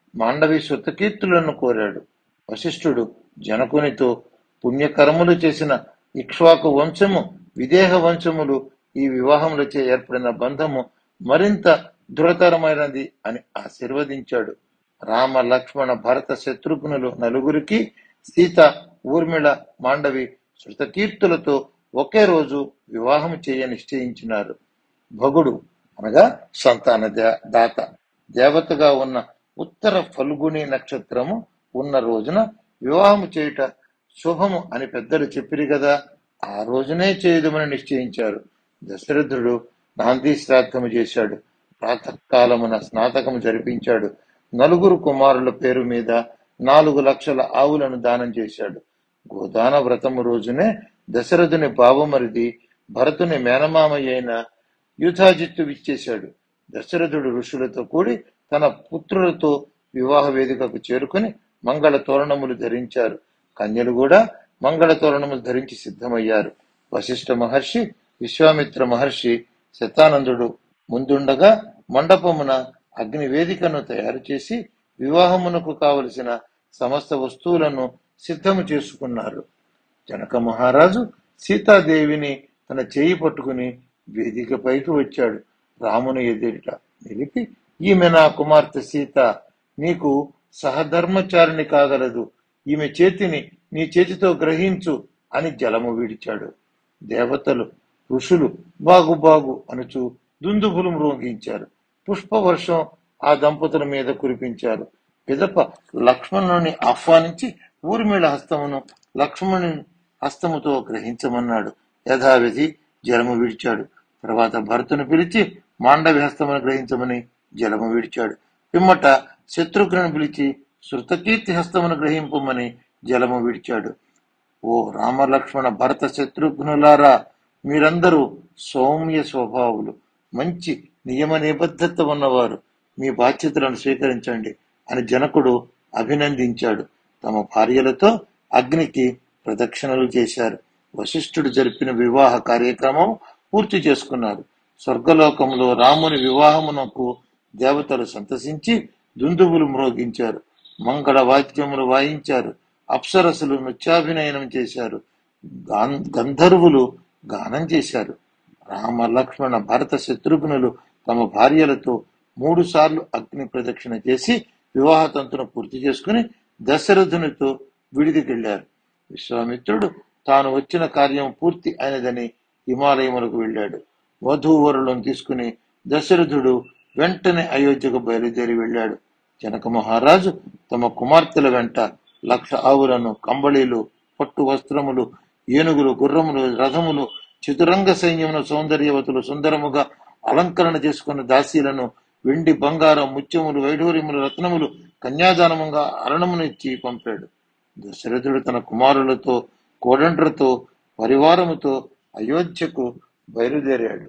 A: మాండవి శృతకీర్తులను కోరాడు వశిష్ఠుడు జనకునితో పుణ్యకర్మలు చేసిన ఇక్ష్వాకు వంశము విదేహ వంశములు ఈ వివాహములచే ఏర్పడిన బంధము మరింత దృఢతరమైనది అని ఆశీర్వదించాడు రామ లక్ష్మణ భరత శత్రుఘ్నులు నలుగురికి సీత ఊర్మిళ మాండవి శృతకీర్తులతో ఒకే రోజు వివాహం చేయ నిశ్చయించినారు భగుడు అనగా సంతాన దే- దాత దేవతగా ఉన్న ఉత్తర ఫల్గుని నక్షత్రము ఉన్న రోజున వివాహము చేయుట శుభము అని పెద్దలు చెప్పిరి కదా ఆ రోజునే చేయదమని నిశ్చయించారు దశరథుడు నాంది శ్రాద్ధము చేశాడు ప్రాతకాలమున స్నాతకము జరిపించాడు నలుగురు కుమారుల పేరు మీద నాలుగు లక్షల ఆవులను దానం చేశాడు గోదాన వ్రతము రోజునే దశరథుని బావమరిది భరతుని మేనమామయ్య అయిన యూథాజిత్తు విచ్చేశాడు దశరథుడు ఋషులతో కూడి తన పుత్రులతో వివాహ వేదికకు చేరుకుని మంగళ తోరణములు ధరించారు కన్యలు కూడా మంగళ తోరణములు ధరించి సిద్ధమయ్యారు వశిష్ఠ మహర్షి విశ్వామిత్ర మహర్షి శతానందుడు ముందుండగా మండపమున అగ్ని వేదికను తయారు చేసి వివాహమునకు కావలసిన సమస్త వస్తువులను సిద్ధము చేసుకున్నారు జనక మహారాజు సీతాదేవిని తన చేయి పట్టుకుని వేదిక పైకి వచ్చాడు రాముని ఎదుట నిలిపి ఈమె నా కుమార్తె సీత నీకు సహధర్మచారిణి కాగలదు ఈమె చేతిని నీ చేతితో గ్రహించు అని జలము విడిచాడు దేవతలు ఋషులు బాగు బాగు అనుచు దుందుబులు మ్రోగించారు పుష్పవర్షం ఆ దంపతుల మీద కురిపించారు పిదప లక్ష్మణుని ఆహ్వానించి ఊర్మిళ హస్తమును లక్ష్మణుని హస్తముతో గ్రహించమన్నాడు యథావిధి జలము విడిచాడు తర్వాత భరతుని పిలిచి మాండవి హస్తమును గ్రహించమని జలము విడిచాడు పిమ్మట శత్రుఘ్నుని పిలిచి శృతకీర్తి హస్తమును గ్రహింపమని జలము విడిచాడు ఓ రామలక్ష్మణ భరత శత్రుఘ్నులారా మీరందరూ సౌమ్య స్వభావులు మంచి నియమ నిబద్ధత ఉన్నవారు మీ బాధ్యతలను స్వీకరించండి అని జనకుడు అభినందించాడు తమ భార్యలతో అగ్నికి ప్రదక్షిణలు చేశారు వశిష్ఠుడు జరిపిన వివాహ కార్యక్రమం పూర్తి చేసుకున్నారు స్వర్గలోకంలో రాముని వివాహమునకు దేవతలు సంతసించి దుందుబులు మ్రోగించారు మంగళ వాద్యములు వాయించారు అప్సరసులు నృత్యాభినయనం చేశారు గాన్- గంధర్వులు గానం చేశారు రామ లక్ష్మణ భరత శత్రుఘ్నులు తమ భార్యలతో మూడు సార్లు అగ్ని ప్రదక్షిణ చేసి వివాహ తంతును పూర్తి చేసుకుని దశరథునితో విడిదికెళ్లారు విశ్వామిత్రుడు తాను వచ్చిన కార్యం పూర్తి అయినదని హిమాలయములకు వెళ్ళాడు వధూవరులను తీసుకుని దశరథుడు వెంటనే అయోధ్యకు బయలుదేరి వెళ్ళాడు జనక మహారాజు తమ కుమార్తెల వెంట లక్ష ఆవులను కంబళీలు పట్టు వస్త్రములు ఏనుగులు గుర్రములు రథములు చతురంగ సైన్యమును సౌందర్యవతులు సుందరముగా అలంకరణ చేసుకున్న దాసీలను వెండి బంగారం ముత్యములు వైఢూర్యములు రత్నములు కన్యాదానముగా అరణమును ఇచ్చి పంపాడు దశరథుడు తన కుమారులతో కోడండ్రతో పరివారముతో అయోధ్యకు బయలుదేరాడు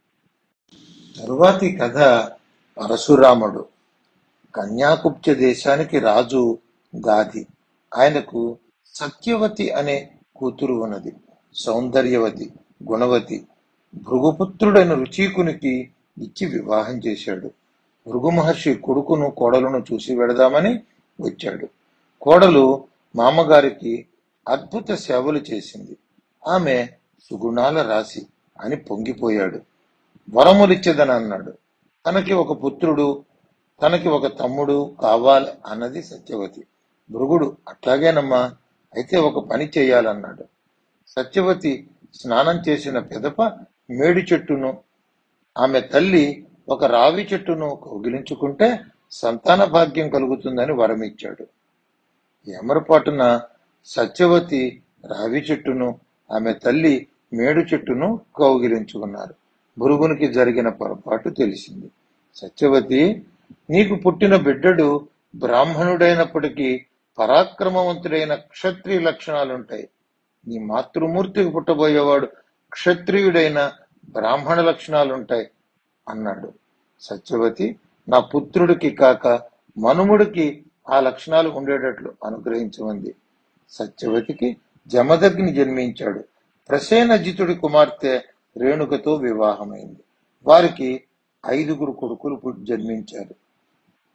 A: తరువాతి కథ పరశురాముడు కన్యాకుబ్జ దేశానికి రాజు గాది ఆయనకు సత్యవతి అనే కూతురు ఉన్నది సౌందర్యవతి గుణవతి భృగుపుత్రుడైన రుచీకునికి ఇచ్చి వివాహం చేశాడు భృగు మహర్షి కొడుకును కోడలను చూసి వెడదామని వచ్చాడు కోడలు మామగారికి అద్భుత సేవలు చేసింది ఆమె సుగుణాల రాశి అని పొంగిపోయాడు వరములిచ్చేదని అన్నాడు తనకి ఒక పుత్రుడు తనకి ఒక తమ్ముడు కావాలి అన్నది సత్యవతి భృగుడు అట్లాగేనమ్మా అయితే ఒక పని చేయాలన్నాడు సత్యవతి స్నానం చేసిన పెదప మేడి చెట్టును ఆమె తల్లి ఒక రావి చెట్టును కౌగిలించుకుంటే సంతాన భాగ్యం కలుగుతుందని వరమిచ్చాడు ఎమరపాటున సత్యవతి రావి చెట్టును ఆమె తల్లి మేడు చెట్టును కౌగిలించుకున్నారు భృగునికి జరిగిన పొరపాటు తెలిసింది సత్యవతి నీకు పుట్టిన బిడ్డడు బ్రాహ్మణుడైనప్పటికీ పరాక్రమవంతుడైన క్షత్రియ లక్షణాలుంటాయి నీ మాతృమూర్తికి పుట్టబోయేవాడు క్షత్రియుడైన బ్రాహ్మణ లక్షణాలుంటాయి అన్నాడు సత్యవతి నా పుత్రుడికి కాక మనుముడికి ఆ లక్షణాలు ఉండేటట్లు అనుగ్రహించమంది సత్యవతికి జమదగ్ని జన్మించాడు ప్రసేనజితుడి కుమార్తె రేణుకతో వివాహమైంది వారికి ఐదుగురు కొడుకులు పుట్టి జన్మించారు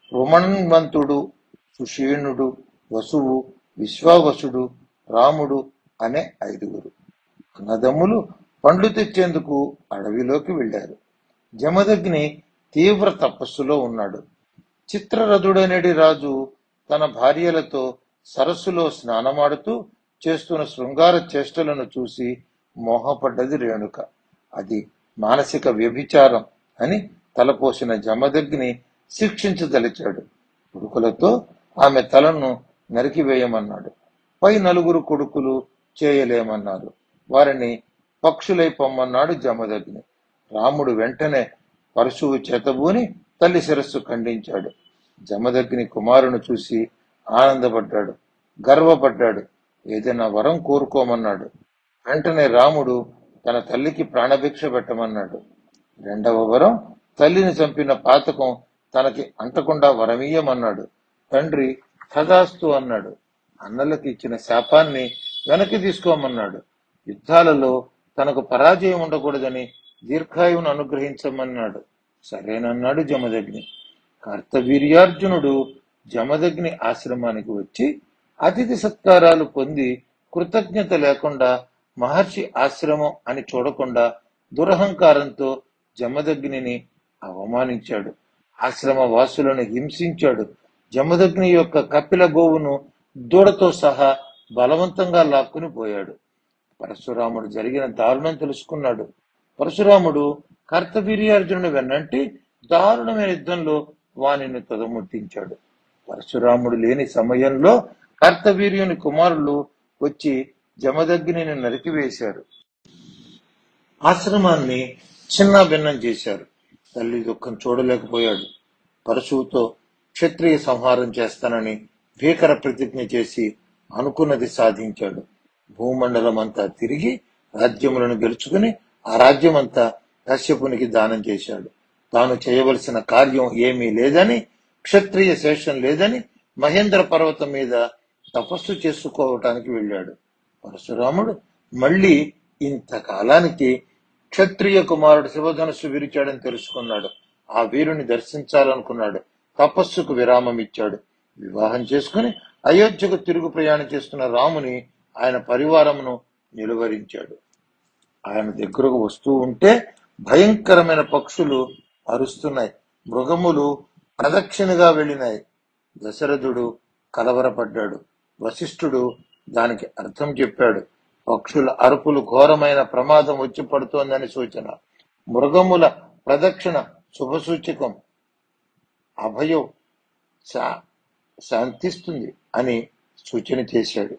A: రుమణవంతుడు సుషేణుడు వసువు విశ్వావసుడు రాముడు అనే ఐదుగురు అన్నదమ్ములు పండ్లు తెచ్చేందుకు అడవిలోకి వెళ్లారు జమదగ్ని తీవ్ర తపస్సులో ఉన్నాడు చిత్రరథుడనేటి రాజు తన భార్యలతో సరస్సులో స్నానమాడుతూ చేస్తున్న శృంగార చేష్టలను చూసి మోహపడ్డది రేణుక అది మానసిక వ్యభిచారం అని తలపోసిన జమదగ్ని శిక్షించదలిచాడు కొడుకులతో ఆమె తలను నరికివేయమన్నాడు పై నలుగురు కొడుకులు చేయలేమన్నారు వారిని పక్షులై పొమ్మన్నాడు జమదగ్ని రాముడు వెంటనే పరశువు చేతబూని తల్లి శిరస్సు ఖండించాడు జమదగ్ని కుమారుని చూసి ఆనందపడ్డాడు గర్వపడ్డాడు ఏదైనా వరం కోరుకోమన్నాడు వెంటనే రాముడు తన తల్లికి ప్రాణభిక్ష పెట్టమన్నాడు రెండవ వరం తల్లిని చంపిన పాతకం తనకి అంటకుండా వరమీయమన్నాడు తండ్రి తదాస్తు అన్నాడు అన్నలకు ఇచ్చిన శాపాన్ని వెనక్కి తీసుకోమన్నాడు యుద్ధాలలో తనకు పరాజయం ఉండకూడదని దీర్ఘాయువును అనుగ్రహించమన్నాడు సరేనన్నాడు జమదగ్ని కర్తవీర్యార్జునుడు జమదగ్ని ఆశ్రమానికి వచ్చి అతిథి సత్కారాలు పొంది కృతజ్ఞత లేకుండా మహర్షి ఆశ్రమం అని చూడకుండా దురహంకారంతో జమదగ్నిని అవమానించాడు ఆశ్రమ వాసులను హింసించాడు జమదగ్ని యొక్క కపిల గోవును దూడతో సహా బలవంతంగా లాక్కుని పోయాడు పరశురాముడు జరిగిన దారుణం తెలుసుకున్నాడు పరశురాముడు కర్తవీర్యార్జునుడు వెన్నంటి దారుణమైన యుద్ధంలో వానిని తుదముట్టించాడు పరశురాముడు లేని సమయంలో కర్తవీర్యుని కుమారులు వచ్చి జమదగ్నిని నరికివేశారు ఆశ్రమాన్ని చిన్న భిన్నం చేశారు తల్లి దుఃఖం చూడలేకపోయాడు పరశువుతో క్షత్రియ సంహారం చేస్తానని భీకర ప్రతిజ్ఞ చేసి అనుకున్నది సాధించాడు భూమండలం అంతా తిరిగి రాజ్యములను గెలుచుకుని ఆ రాజ్యమంతా కశ్యపునికి దానం చేశాడు తాను చేయవలసిన కార్యం ఏమీ లేదని క్షత్రియ శేషం లేదని మహేంద్ర పర్వతం మీద తపస్సు చేసుకోవటానికి వెళ్ళాడు పరశురాముడు మళ్ళీ ఇంతకాలానికి క్షత్రియ కుమారుడు శివధనుస్సు విరిచాడని తెలుసుకున్నాడు ఆ వీరుని దర్శించాలనుకున్నాడు తపస్సుకు విరామం ఇచ్చాడు వివాహం చేసుకుని అయోధ్యకు తిరుగు ప్రయాణం చేస్తున్న రాముని ఆయన పరివారమును నిలువరించాడు ఆయన దగ్గరకు వస్తూ ఉంటే భయంకరమైన పక్షులు అరుస్తున్నాయి మృగములు ప్రదక్షిణగా వెళ్ళినాయి దశరథుడు కలవరపడ్డాడు వశిష్ఠుడు దానికి అర్థం చెప్పాడు పక్షుల అరుపులు ఘోరమైన ప్రమాదం వచ్చి పడుతోందని సూచన మృగముల ప్రదక్షిణ శుభసూచకం అభయం శా- శాంతిస్తుంది అని సూచన చేశాడు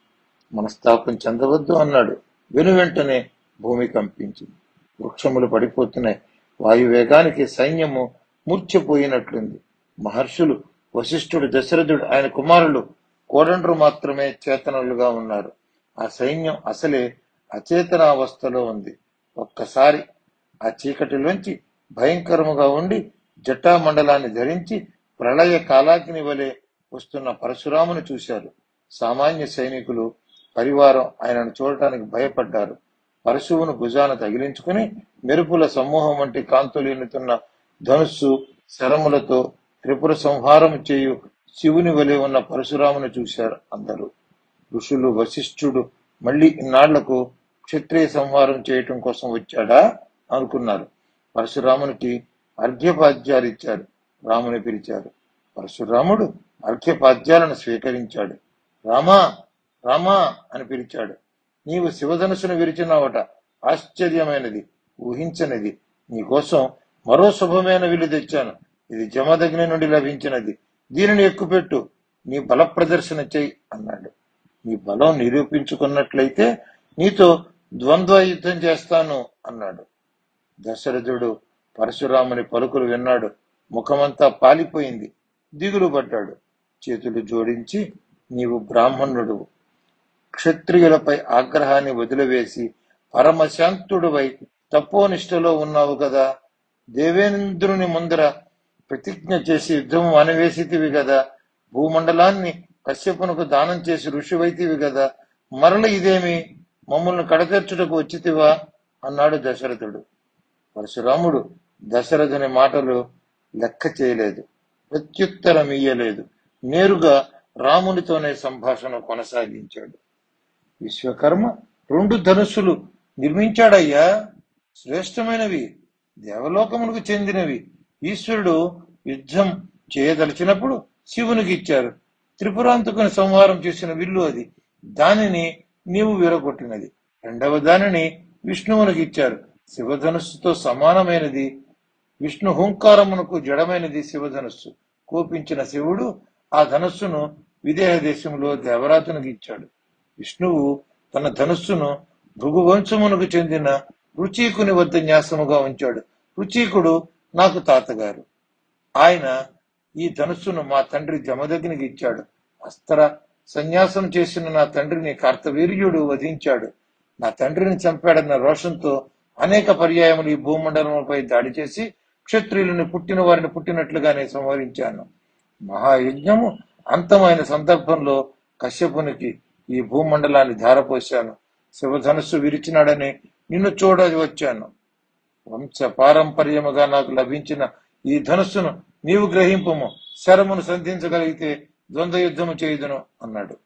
A: మనస్తాపం చెందవద్దు అన్నాడు వెను వెంటనే భూమి కంపించింది వృక్షములు పడిపోతున్నాయి వాయువేగానికి సైన్యము మూర్ఛపోయినట్లుంది మహర్షులు వశిష్ఠుడు దశరథుడు ఆయన కుమారులు కోడండ్రు మాత్రమే చేతనులుగా ఉన్నారు ఆ సైన్యం అసలే అచేతనావస్థలో ఉంది ఒక్కసారి ఆ చీకటిలోంచి భయంకరముగా ఉండి జటామండలాన్ని ధరించి ప్రళయ కాలాగ్ని వలె వస్తున్న పరశురామును చూశారు సామాన్య సైనికులు పరివారం ఆయనను చూడటానికి భయపడ్డారు పరశువును భుజాన తగిలించుకుని మెరుపుల సమూహం వంటి కాంతులు ఎన్నుతున్న ధనుస్సు శరములతో త్రిపుర సంహారం చేయు శివుని వలె ఉన్న పరశురామును చూశారు అందరూ ఋషులు వశిష్ఠుడు మళ్ళీ ఇన్నాళ్లకు క్షత్రియ సంహారం చేయటం కోసం వచ్చాడా అనుకున్నారు పరశురామునికి అర్ఘ్యపాద్యాలు ఇచ్చారు రాముని పిలిచారు పరశురాముడు అర్ఘ్యపాద్యాలను స్వీకరించాడు రామా రామా అని పిలిచాడు నీవు శివధనుసును విరిచినావట ఆశ్చర్యమైనది ఊహించనిది నీకోసం మరో శుభమైన విల్లు తెచ్చాను ఇది జమదగ్ని నుండి లభించినది దీనిని ఎక్కుపెట్టు నీ బల ప్రదర్శన చెయ్యి అన్నాడు నీ బలం నిరూపించుకున్నట్లయితే నీతో ద్వంద్వ యుద్ధం చేస్తాను అన్నాడు దశరథుడు పరశురాముని పలుకులు విన్నాడు ముఖమంతా పాలిపోయింది దిగులు పడ్డాడు చేతులు జోడించి నీవు బ్రాహ్మణుడు క్షత్రియులపై ఆగ్రహాన్ని వదిలివేసి పరమశాంతుడివై తపోనిష్టలో ఉన్నావు కదా దేవేంద్రుని ముందర ప్రతిజ్ఞ చేసి యుద్ధం మానవేసితివి కదా భూమండలాన్ని కశ్యపునకు దానం చేసి ఋషివైతివి కదా మరల ఇదేమి మమ్మల్ని కడతెర్చుటకు వచ్చితివా అన్నాడు దశరథుడు పరశురాముడు దశరథుని మాటలు లెక్క చేయలేదు ప్రత్యుత్తరం ఇయ్యలేదు నేరుగా రామునితోనే సంభాషణ కొనసాగించాడు విశ్వకర్మ రెండు ధనుస్సులు నిర్మించాడయ్యా శ్రేష్టమైనవి దేవలోకమునకు చెందినవి ఈశ్వరుడు యుద్ధం చేయదలిచినప్పుడు శివునికి ఇచ్చారు త్రిపురాంతకుని సంహారం చేసిన విల్లు అది దానిని నీవు విరగొట్టినది రెండవ దానిని విష్ణువునికి ఇచ్చారు శివధనుస్సుతో సమానమైనది విష్ణు హుంకారమునకు జడమైనది శివధనుస్సు కోపించిన శివుడు ఆ ధనుస్సును విదేహ దేశంలో దేవరాజునికి ఇచ్చాడు విష్ణువు తన ధనుస్సును భృగువంశమునకు చెందిన రుచీకుని వద్ద న్యాసముగా ఉంచాడు రుచీకుడు నాకు తాతగారు ఆయన ఈ ధనుస్సును మా తండ్రి జమదగ్నికి ఇచ్చాడు అస్త్ర సన్యాసం చేసిన నా తండ్రిని కార్తవీర్యుడు వధించాడు నా తండ్రిని చంపాడన్న రోషంతో అనేక పర్యాయములు ఈ భూమండలముపై దాడి చేసి క్షత్రియులను పుట్టిన వారిని పుట్టినట్లుగానే సంహరించాను మహాయజ్ఞము అంతమైన సందర్భంలో కశ్యపునికి ఈ భూమండలాన్ని ధారపోశాను శివధనుస్సు విరిచినాడని నిన్ను చూడ వచ్చాను వంశ పారంపర్యముగా నాకు లభించిన ఈ ధనుస్సును నీవు గ్రహింపము శరమును సంధించగలిగితే ద్వంద్వ యుద్ధము చేయుదును అన్నాడు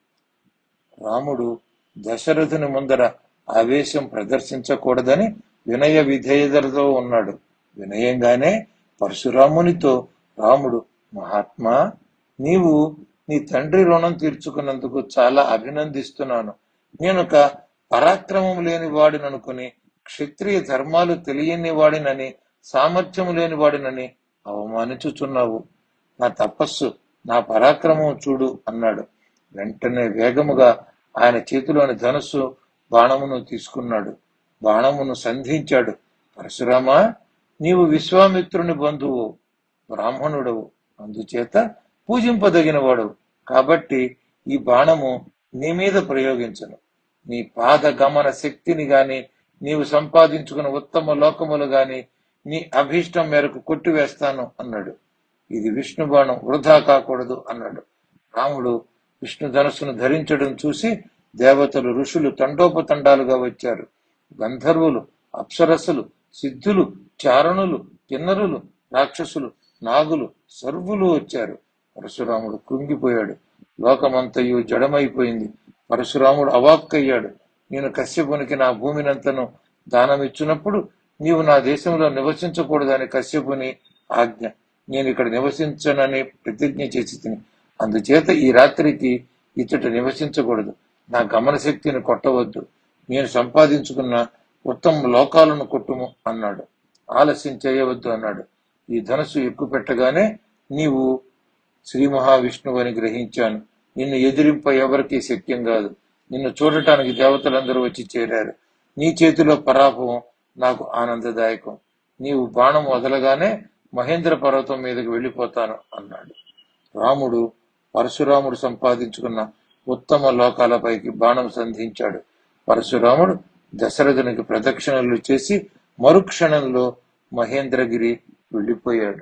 A: రాముడు దశరథుని ముందర ఆవేశం ప్రదర్శించకూడదని వినయ విధేయతలతో ఉన్నాడు వినయంగానే పరశురామునితో రాముడు మహాత్మా నీవు నీ తండ్రి రుణం తీర్చుకున్నందుకు చాలా అభినందిస్తున్నాను నేను ఒక పరాక్రమం లేని వాడిననుకుని క్షత్రియ ధర్మాలు తెలియని వాడినని సామర్థ్యము లేని వాడినని అవమానించుచున్నావు నా తపస్సు నా పరాక్రమం చూడు అన్నాడు వెంటనే వేగముగా ఆయన చేతిలోని ధనుస్సు బాణమును తీసుకున్నాడు బాణమును సంధించాడు పరశురామా నీవు విశ్వామిత్రుని బంధువు బ్రాహ్మణుడవు అందుచేత పూజింపదగిన వాడవు కాబట్టి ఈ బాణము నీ మీద ప్రయోగించను నీ పాద గమన శక్తిని గాని నీవు సంపాదించుకున్న ఉత్తమ లోకములు గాని నీ అభీష్టం మేరకు కొట్టివేస్తాను అన్నాడు ఇది విష్ణు బాణం వృధా కాకూడదు అన్నాడు రాముడు విష్ణు ధనుస్సును ధరించడం చూసి దేవతలు ఋషులు తండోపతండాలుగా వచ్చారు గంధర్వులు అప్సరస్సులు సిద్ధులు చారణులు కిన్నరులు రాక్షసులు నాగులు సర్వులు వచ్చారు పరశురాముడు కృంగిపోయాడు లోకమంతయు జడమైపోయింది పరశురాముడు అవాక్కయ్యాడు నేను కశ్యపునికి నా భూమినంతను దానమిచ్చినప్పుడు నీవు నా దేశంలో నివసించకూడదని కశ్యపుని ఆజ్ఞ నేను ఇక్కడ నివసించనని ప్రతిజ్ఞ చేసి తిని అందుచేత ఈ రాత్రికి ఇచ్చట నివసించకూడదు నా గమన శక్తిని కొట్టవద్దు నేను సంపాదించుకున్న ఉత్తమ లోకాలను కొట్టుము అన్నాడు ఆలస్యం చేయవద్దు అన్నాడు ఈ ధనస్సు ఎక్కువ పెట్టగానే నీవు శ్రీ మహావిష్ణువు అని గ్రహించాను నిన్ను ఎదిరింప ఎవరికీ శక్యం కాదు నిన్ను చూడటానికి దేవతలందరూ వచ్చి చేరారు నీ చేతిలో పరాభవం నాకు ఆనందదాయకం నీవు బాణం వదలగానే మహేంద్ర పర్వతం మీదకి వెళ్ళిపోతాను అన్నాడు రాముడు పరశురాముడు సంపాదించుకున్న ఉత్తమ లోకాలపైకి బాణం సంధించాడు పరశురాముడు దశరథునికి ప్రదక్షిణలు చేసి మరుక్షణంలో మహేంద్రగిరి వెళ్ళిపోయాడు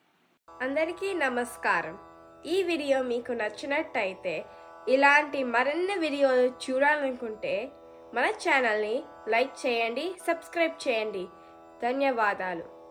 B: అందరికీ నమస్కారం ఈ వీడియో మీకు నచ్చినట్టయితే ఇలాంటి మరిన్ని వీడియోలు చూడాలనుకుంటే మన ఛానల్ని లైక్ చేయండి సబ్స్క్రైబ్ చేయండి ధన్యవాదాలు